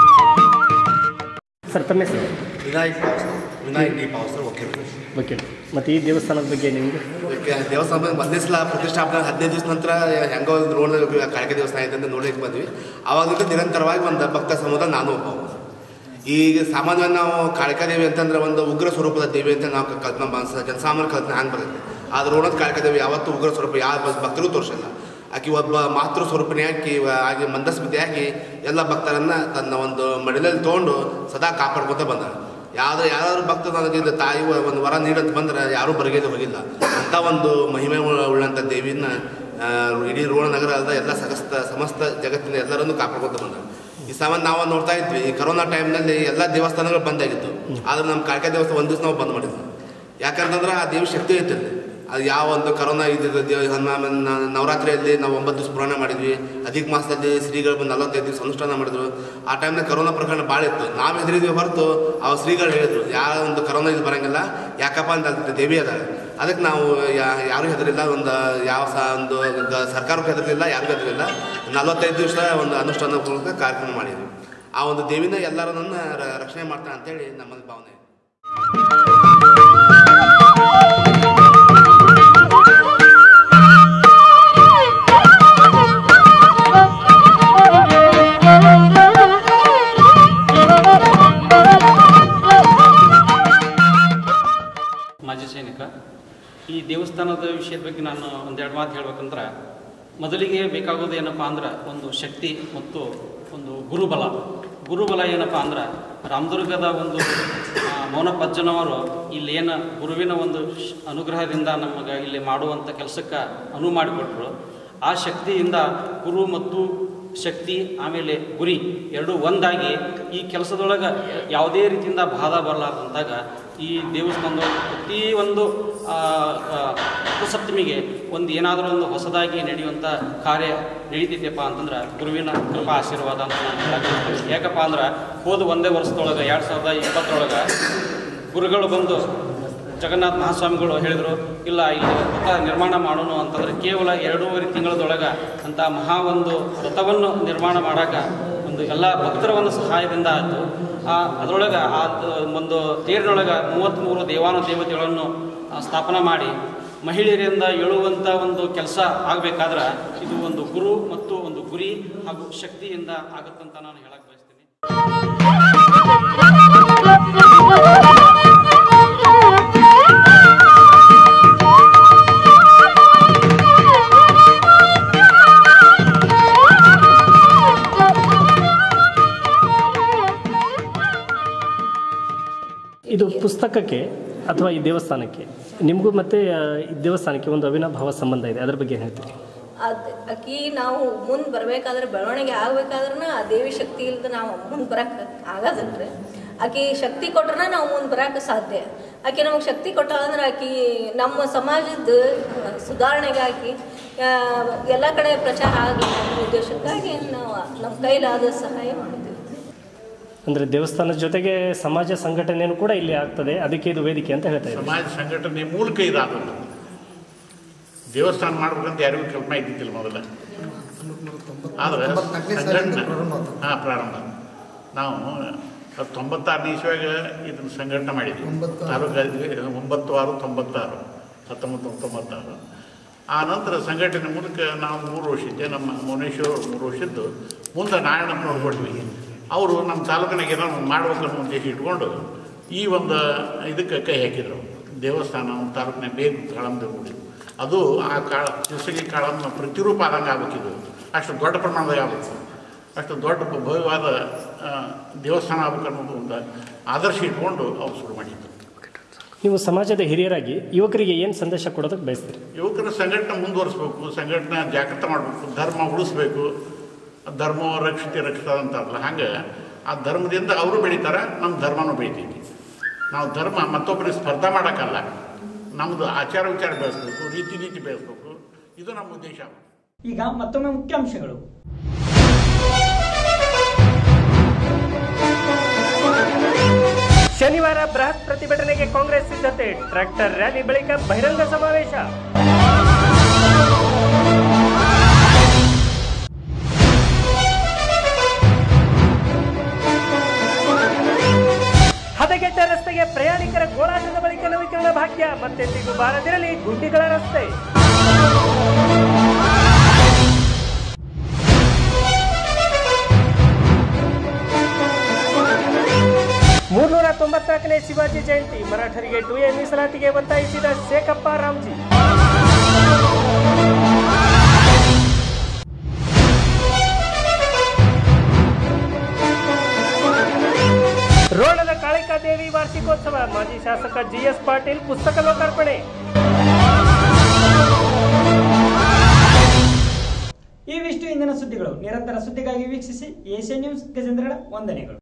ಸರ್ ತಮ್ಮ ಹೆಸರು ವಿನಾಯಕ್ ಪಾವಸರ್ ವಿನಾಯಕ್ ಡಿ ಪಾವಸರ್ ವಕೀಲರು ಓಕೆ ಮತ್ತು ಈ ದೇವಸ್ಥಾನದ ಬಗ್ಗೆ ನಿಮಗೆ ಇದಕ್ಕೆ ದೇವಸ್ಥಾನ ಮೊದಲನೇ ಸಲ ಪ್ರತಿಷ್ಠಾಪನೆ ಹದಿನೈದು ದಿವಸ ನಂತರ ಹೆಂಗೋ ಒಂದು ರೋಡ್ ಕಾಳಿಕೆ ದೇವಸ್ಥಾನ ಇದೆ ಅಂತ ನೋಡ್ಲಿಕ್ಕೆ ಬಂದ್ವಿ ಆವಾಗಲಿಂದ ನಿರಂತರವಾಗಿ ಒಂದು ಭಕ್ತ ಸಮುದಾಯ ನಾನು ಒಬ್ಬ ಈಗ ಸಾಮಾನ್ಯವಾಗಿ ನಾವು ಕಾಳಿಕಾ ದೇವಿ ಅಂತಂದ್ರೆ ಒಂದು ಉಗ್ರ ಸ್ವರೂಪದ ದೇವಿ ಅಂತ ನಾವು ಕ- ಕಲ್ಪನಾ ಮನಸ್ಸ ಜನಸಾಮಾನ್ಯ ಕಲ್ಪನೆ ಹಂಗೆ ಬರುತ್ತೆ ಆದ್ರೆ ರೋಣದ ಕಾಳಿಕಾ ದೇವಿ ಯಾವತ್ತೂ ಉಗ್ರ ಸ್ವರೂಪ ಯಾವ ಬ- ಭಕ್ತರಿಗೂ ತೋರಿಸಿಲ್ಲ ಆಕೆ ಒಬ್ಬ ಮಾತೃ ಸ್ವರೂಪಿಣಿ ಹಾಕಿ ಆಗಿ ಮಂದಸ್ಮಿತಿ ಹಾಕಿ ಎಲ್ಲ ಭಕ್ತರನ್ನ ತನ್ನ ಒಂದು ಮಡಿಲಲ್ಲಿ ತೊಗೊಂಡು ಸದಾ ಕಾಪಾಡ್ಕೊತ ಬಂದ ಯಾವ್ದು ಯಾರಾದ್ರೂ ಭಕ್ತ ನನಗೆ ಇದು ತಾಯಿ ವ- ಒಂದು ವರ ನೀಡಂತ ಬಂದ್ರೆ ಯಾರೂ ಬರಗೇದು ಹೋಗಿಲ್ಲ ಅಂತ ಒಂದು ಮಹಿಮೆ ಉಳ್ಳ- ಉಳ್ಳಂಥ ದೇವಿನ ಆ, ಇಡೀ ರೋಣ ನಗರ ಅಲ್ಲದ ಎಲ್ಲ ಸಮಸ್ತ ಸಮಸ್ತ ಜಗತ್ತಿನ ಎಲ್ಲರನ್ನೂ ಕಾಪಾಡ್ಕೊತ ಬಂದ ಈ ಸಾಮಾನ್ಯ ನಾವು ನೋಡ್ತಾ ಇದ್ವಿ ಈ ಕರೋನಾ ಟೈಮ್ನಲ್ಲಿ ಎಲ್ಲ ದೇವಸ್ಥಾನಗಳು ಬಂದಾಗಿತ್ತು ಆದ್ರೆ ನಮ್ಮ ಕಾಳಿಕಾ ದೇವಸ್ಥಾನ ಒಂದು ದಿವಸ ನಾವು ಬಂದ್ ಮಾಡಿದ್ವಿ ಯಾಕಂತಂದ್ರೆ ಆ ದೇವಿ ಶಕ್ತಿ ಐತೆ ಅಲ್ಲಿ. ಅದು ಯಾವ ಒಂದು ಕರೋನಾ ಇದ್ದಿದ್ದು ದೇವ ಆಮೇಲೆ ನ- ನವರಾತ್ರಿಯಲ್ಲಿ ನಾವು ಒಂಬತ್ತು ದಿವಸ ಪುರಾಣ ಮಾಡಿದ್ವಿ ಅಧಿಕ ಮಾಸದಲ್ಲಿ ಶ್ರೀಗಳು ಬಂದು ನಲವತ್ತೈದು ದಿವಸ ಅನುಷ್ಠಾನ ಮಾಡಿದ್ರು ಆ ಟೈಮ್ನಾಗ ಕರೋನಾ ಪ್ರಕರಣ ಭಾಳ ಇತ್ತು ನಾವು ಹೆದರಿದ್ವಿ ಹೊರತು ಆ ಶ್ರೀಗಳು ಹೇಳಿದ್ರು ಯಾವ ಒಂದು ಕರೋನಾ ಇದು ಬರಂಗಿಲ್ಲ ಯಾಕಪ್ಪ ಅಂತ ಅಲ್ಲಿ ದೇವಿ ಅದಾಳೆ ಅದಕ್ಕೆ ನಾವು ಯಾ- ಯಾರೂ ಹೆದರಿಲ್ಲ ಒಂದು ಯಾವ ಸ ಒಂದು ಗ- ಸರ್ಕಾರಕ್ಕೂ ಹೆದರಲಿಲ್ಲ ಯಾರಿಗೂ ಹೆದರಿಲ್ಲ ನಲವತ್ತೈದು ದಿವಸ ಒಂದು ಅನುಷ್ಠಾನ ಪೂರ್ವಕ ಕಾರ್ಯಕ್ರಮ ಮಾಡಿದ್ವಿ ಆ ಒಂದು ದೇವಿನ ಎಲ್ಲರನ್ನ ರ- ರಕ್ಷಣೆ ಮಾಡ್ತಾ ಅಂತೇಳಿ ನಮ್ಮಲ್ಲಿ ಭಾವನೆ ಮಾಜಿ ಸೈನಿಕ ಈ ದೇವಸ್ಥಾನದ ವಿಷಯದ ಬಗ್ಗೆ ನಾನು ಒಂದೆರಡು ಮಾತು ಹೇಳ್ಬೇಕಂದ್ರೆ ಮೊದಲಿಗೆ ಬೇಕಾಗೋದು ಏನಪ್ಪ ಅಂದ್ರೆ ಒಂದು ಶಕ್ತಿ ಮತ್ತು ಒಂದು ಗುರುಬಲ ಗುರುಬಲ ಏನಪ್ಪ ಅಂದ್ರೆ ರಾಮದುರ್ಗದ ಒಂದು ಆ, ಮೌನಪ್ಪಜ್ಜನವರು ಇಲ್ಲಿ ಏನು ಗುರುವಿನ ಒಂದು ಶ್- ಅನುಗ್ರಹದಿಂದ ನಮಗೆ ಇಲ್ಲಿ ಮಾಡುವಂಥ ಕೆಲಸಕ್ಕೆ ಅನುವು ಮಾಡಿಕೊಟ್ರು ಆ ಶಕ್ತಿಯಿಂದ ಗುರು ಮತ್ತು ಶಕ್ತಿ ಆಮೇಲೆ ಗುರಿ ಎರಡೂ ಒಂದಾಗಿ ಈ ಕೆಲಸದೊಳಗೆ ಯಾವುದೇ ರೀತಿಯಿಂದ ಬಾಧ ಬರಲಾರ್ದಂತಾಗ ಈ ದೇವಸ್ಥಾನದೊಳಗೆ ಪ್ರತಿ ಒಂದು ಆ, ಆ, ಉಪಸಪ್ತಮಿಗೆ ಒಂದು ಏನಾದರೂ ಒಂದು ಹೊಸದಾಗಿ ನಡೆಯುವಂಥ ಕಾರ್ಯ ನಡೀತೈತೆಪ್ಪ ಅಂತಂದ್ರೆ ಗುರುವಿನ ಕೃಪಾ ಆಶೀರ್ವಾದ ಅಂತ ನಾನು ಹೇಳಕ್ಕೆ ಇಷ್ಟಪಡ್ತೀನಿ. ಯಾಕಪ್ಪ ಅಂದ್ರೆ ಹೋದ ಒಂದೇ ವರ್ಷದೊಳಗೆ ಎರಡು ಸಾವಿರದ ಇಪ್ಪತ್ತರೊಳಗೆ ಗುರುಗಳು ಬಂದು ಜಗನ್ನಾಥ ಮಹಾಸ್ವಾಮಿಗಳು ಹೇಳಿದರು ಇಲ್ಲ ಇಲ್ಲಿ ರಥ ನಿರ್ಮಾಣ ಮಾಡೋಣ ಅಂತಂದ್ರೆ ಕೇವಲ ಎರಡೂವರೆ ತಿಂಗಳದೊಳಗೆ ಅಂತ ಮಹಾ ಒಂದು ರಥವನ್ನು ನಿರ್ಮಾಣ ಮಾಡೋಕೆ ಒಂದು ಎಲ್ಲ ಭಕ್ತರ ಒಂದು ಸಹಾಯದಿಂದ ಆಯಿತು ಆ ಅದರೊಳಗೆ ಆ ದ- ಒಂದು ತೇರಿನೊಳಗೆ ಮೂವತ್ತ್ಮೂರು ದೇವಾನು ದೇವತೆಗಳನ್ನು ಆ, ಸ್ಥಾಪನೆ ಮಾಡಿ ಮಹಿಳೆಯರಿಂದ ಏಳುವಂಥ ಒಂದು ಕೆಲಸ ಆಗಬೇಕಾದ್ರೆ ಇದು ಒಂದು ಗುರು ಮತ್ತು ಒಂದು ಗುರಿ ಹಾಗೂ ಶಕ್ತಿಯಿಂದ ಆಗುತ್ತಂತ ನಾನು ಹೇಳಕ್ಕೆ ಬಯಸ್ತೀನಿ ಇದು ಪುಸ್ತಕಕ್ಕೆ ಅಥವಾ ಈ ದೇವಸ್ಥಾನಕ್ಕೆ ನಿಮಗೂ ಮತ್ತು ಆ, ಈ ದೇವಸ್ಥಾನಕ್ಕೆ ಒಂದು ಅವಿನಾಭಾವ ಸಂಬಂಧ ಇದೆ ಅದ್ರ ಬಗ್ಗೆ ಏನು ಹೇಳ್ತೀರಿ ಅದ್ ಆಕಿ ನಾವು ಮುಂದೆ ಬರ್ಬೇಕಾದ್ರೆ ಬೆಳವಣಿಗೆ ಆಗ್ಬೇಕಾದ್ರೂ ಆ ದೇವಿ ಶಕ್ತಿ ಇಲ್ದ ನಾವು ಮುಂದೆ ಬರಕ್ಕೆ ಆಗೋದಿಲ್ರಿ ಆಕಿ ಶಕ್ತಿ ಕೊಟ್ರೆ ನಾವು ಮುಂದೆ ಬರಕ್ಕೆ ಸಾಧ್ಯ ಆಕೆ ನಮಗೆ ಶಕ್ತಿ ಕೊಟ್ಟ ಅಂದ್ರೆ ಆಕಿ ನಮ್ಮ ಸಮಾಜದ ಸುಧಾರಣೆಗೆ ಆಕಿ ಆ, ಎಲ್ಲ ಕಡೆ ಪ್ರಚಾರ ಆಗಲಿ ಅನ್ನೋ ಉದ್ದೇಶಕ್ಕಾಗಿ ನಾವು ನಮ್ಮ ಕೈಲಾದ ಸಹಾಯ ಮಾಡ್ತೀವಿ ಅಂದರೆ ದೇವಸ್ಥಾನದ ಜೊತೆಗೆ ಸಮಾಜ ಸಂಘಟನೆಯೂ ಕೂಡ ಇಲ್ಲಿ ಆಗ್ತದೆ ಅದಕ್ಕೆ ಇದು ವೇದಿಕೆ ಅಂತ ಹೇಳ್ತಾ ಇದ್ದಾರೆ ಸಮಾಜ ಸಂಘಟನೆ ಮೂಲಕ ಇದಾದದ್ದು ದೇವಸ್ಥಾನ ಮಾಡ್ಬೇಕಂತ ಯಾರಿಗೂ ಕಲ್ಪನೆ ಇದ್ದಿದ್ದಿಲ್ಲ ಮೊದಲ ಆದ್ರೆ ತೊಂಬತ್ನಾಲ್ಕನೇ ಸಾಲಿನಿಂದ ಸಂಘಟನೆ ಪ್ರಾರಂಭ ಆತು. ಹಾಂ ಪ್ರಾರಂಭ ನಾವು ಅದು ತೊಂಬತ್ತಾರನೇ ಇಸ್ವಿಯಾಗ ಇದನ್ನು ಸಂಘಟನೆ ಮಾಡಿದ್ವಿ ತಾಲೂಕು ಒಂಬತ್ತು ಆರು ತೊಂಬತ್ತಾರು ಹತ್ತೊಂಬತ್ತು ನೂರ ತೊಂಬತ್ತಾರು ಆ ನಂತರ ಸಂಘಟನೆ ಮೂಲಕ ನಾವು ಮೂರು ವರ್ಷ ಇದ್ದೆ ನಮ್ಮ ಮೌನೇಶ್ವರ ಮೂರು ವರ್ಷದ್ದು ಮುಂದೆ ನಾರಾಯಣಪ್ಪನವ್ರು ಕೊಟ್ವಿ ಅವರು ನಮ್ಮ ತಾಲೂಕಿನಾಗ ಏನೋ ಒಂದು ಮಾಡ್ಬೇಕು ಅನ್ನೋ ಉದ್ದೇಶ ಇಟ್ಕೊಂಡು ಈ ಒಂದು ಇದಕ್ಕೆ ಕೈ ಹಾಕಿದ್ರು ದೇವಸ್ಥಾನ ನಮ್ಮ ತಾಲೂಕಿನಾಗ ಬೇಕು ಕಾಳಂದ ಕೂಡಿ ಅದು ಆ ಕಾಳ ಕುಸಗಿ ಕಾಳಮ್ಮ ಪ್ರತಿರೂಪ ಆದಂಗೆ ಆಗ್ಬೇಕಿದು ಅಷ್ಟು ದೊಡ್ಡ ಪ್ರಮಾಣದಾಗ ಆಗ್ಬೇಕು ಅಷ್ಟು ದೊಡ್ಡ ಭವ್ಯವಾದ ಆ, ದೇವಸ್ಥಾನ ಆಗ್ಬೇಕು ಅನ್ನೋದು ಒಂದು ಆದರ್ಶ ಇಟ್ಕೊಂಡು ಅವ್ರು ಶುರು ಮಾಡಿದ್ದು ನೀವು ಸಮಾಜದ ಹಿರಿಯರಾಗಿ ಯುವಕರಿಗೆ ಏನು ಸಂದೇಶ ಕೊಡೋದಕ್ಕೆ ಬಯಸ್ತೀರಿ ಯುವಕರ ಸಂಘಟನೆ ಮುಂದುವರಿಸ್ಬೇಕು ಸಂಘಟನೆ ಜಾಗೃತ ಮಾಡಬೇಕು ಧರ್ಮ ಉಳಿಸ್ಬೇಕು ಧರ್ಮ ರಕ್ಷತೆ ರಕ್ಷಿತ ಅಂತಾರಲ್ಲ ಹಂಗೆ ಆ ಧರ್ಮದಿಂದ ಅವರು ಬೆಳೀತಾರೆ ನಮ್ಮ ಧರ್ಮನೂ ಬೆಳಿತೈತಿ ನಾವು ಧರ್ಮ ಮತ್ತೊಬ್ಬರಿಗೆ ಸ್ಪರ್ಧಾ ಮಾಡೋಕ್ಕಲ್ಲ ನಮ್ಮದು ಆಚಾರ ವಿಚಾರ ಬೆಳೆಸ್ಬೇಕು ರೀತಿ ನೀತಿ ಬೆಳೆಸ್ಬೇಕು ಇದು ನಮ್ಮ ಉದ್ದೇಶ ಈಗ ಮತ್ತೊಮ್ಮೆ ಮುಖ್ಯಾಂಶಗಳು ಶನಿವಾರ ಬೃಹತ್ ಪ್ರತಿಭಟನೆಗೆ ಕಾಂಗ್ರೆಸ್ ಸಿದ್ಧತೆ ಟ್ರ್ಯಾಕ್ಟರ್ ರ್ಯಾಲಿ ಬಳಿಕ ಬಹಿರಂಗ ಸಮಾವೇಶ ಹದಗೆಟ್ಟ ರಸ್ತೆಗೆ ಪ್ರಯಾಣಿಕರ ಗೋಳಾಟದ ಬಳಿಕ ನವೀಕರಣ ಭಾಗ್ಯ ಮತ್ತೆಂದಿಗೂ ಬಾರದಿರಲಿ ಗುಂಡಿಗಳ ರಸ್ತೆ ಮೂರ್ನೂರ ತೊಂಬತ್ನಾಲ್ಕನೇ ಶಿವಾಜಿ ಜಯಂತಿ ಮರಾಠರಿಗೆ ಟು ಎ ಮೀಸಲಾತಿಗೆ ಒತ್ತಾಯಿಸಿದ ಶೇಖಪ್ಪ ರಾಮ್ಜಿ ರೋಣದ ಕಾಳಿಕಾದೇವಿ ವಾರ್ಷಿಕೋತ್ಸವ ಮಾಜಿ ಶಾಸಕ ಜಿಎಸ್ ಪಾಟೀಲ್ ಪುಸ್ತಕ ಲೋಕಾರ್ಪಣೆ ಇವಿಷ್ಟು ಇಂದಿನ ಸುದ್ದಿಗಳು ನಿರಂತರ ಸುದ್ದಿಗಾಗಿ ವೀಕ್ಷಿಸಿ ಏಷ್ಯನ್ ನ್ಯೂಸ್ ಗಜೇಂದ್ರನ ವಂದನೆಗಳು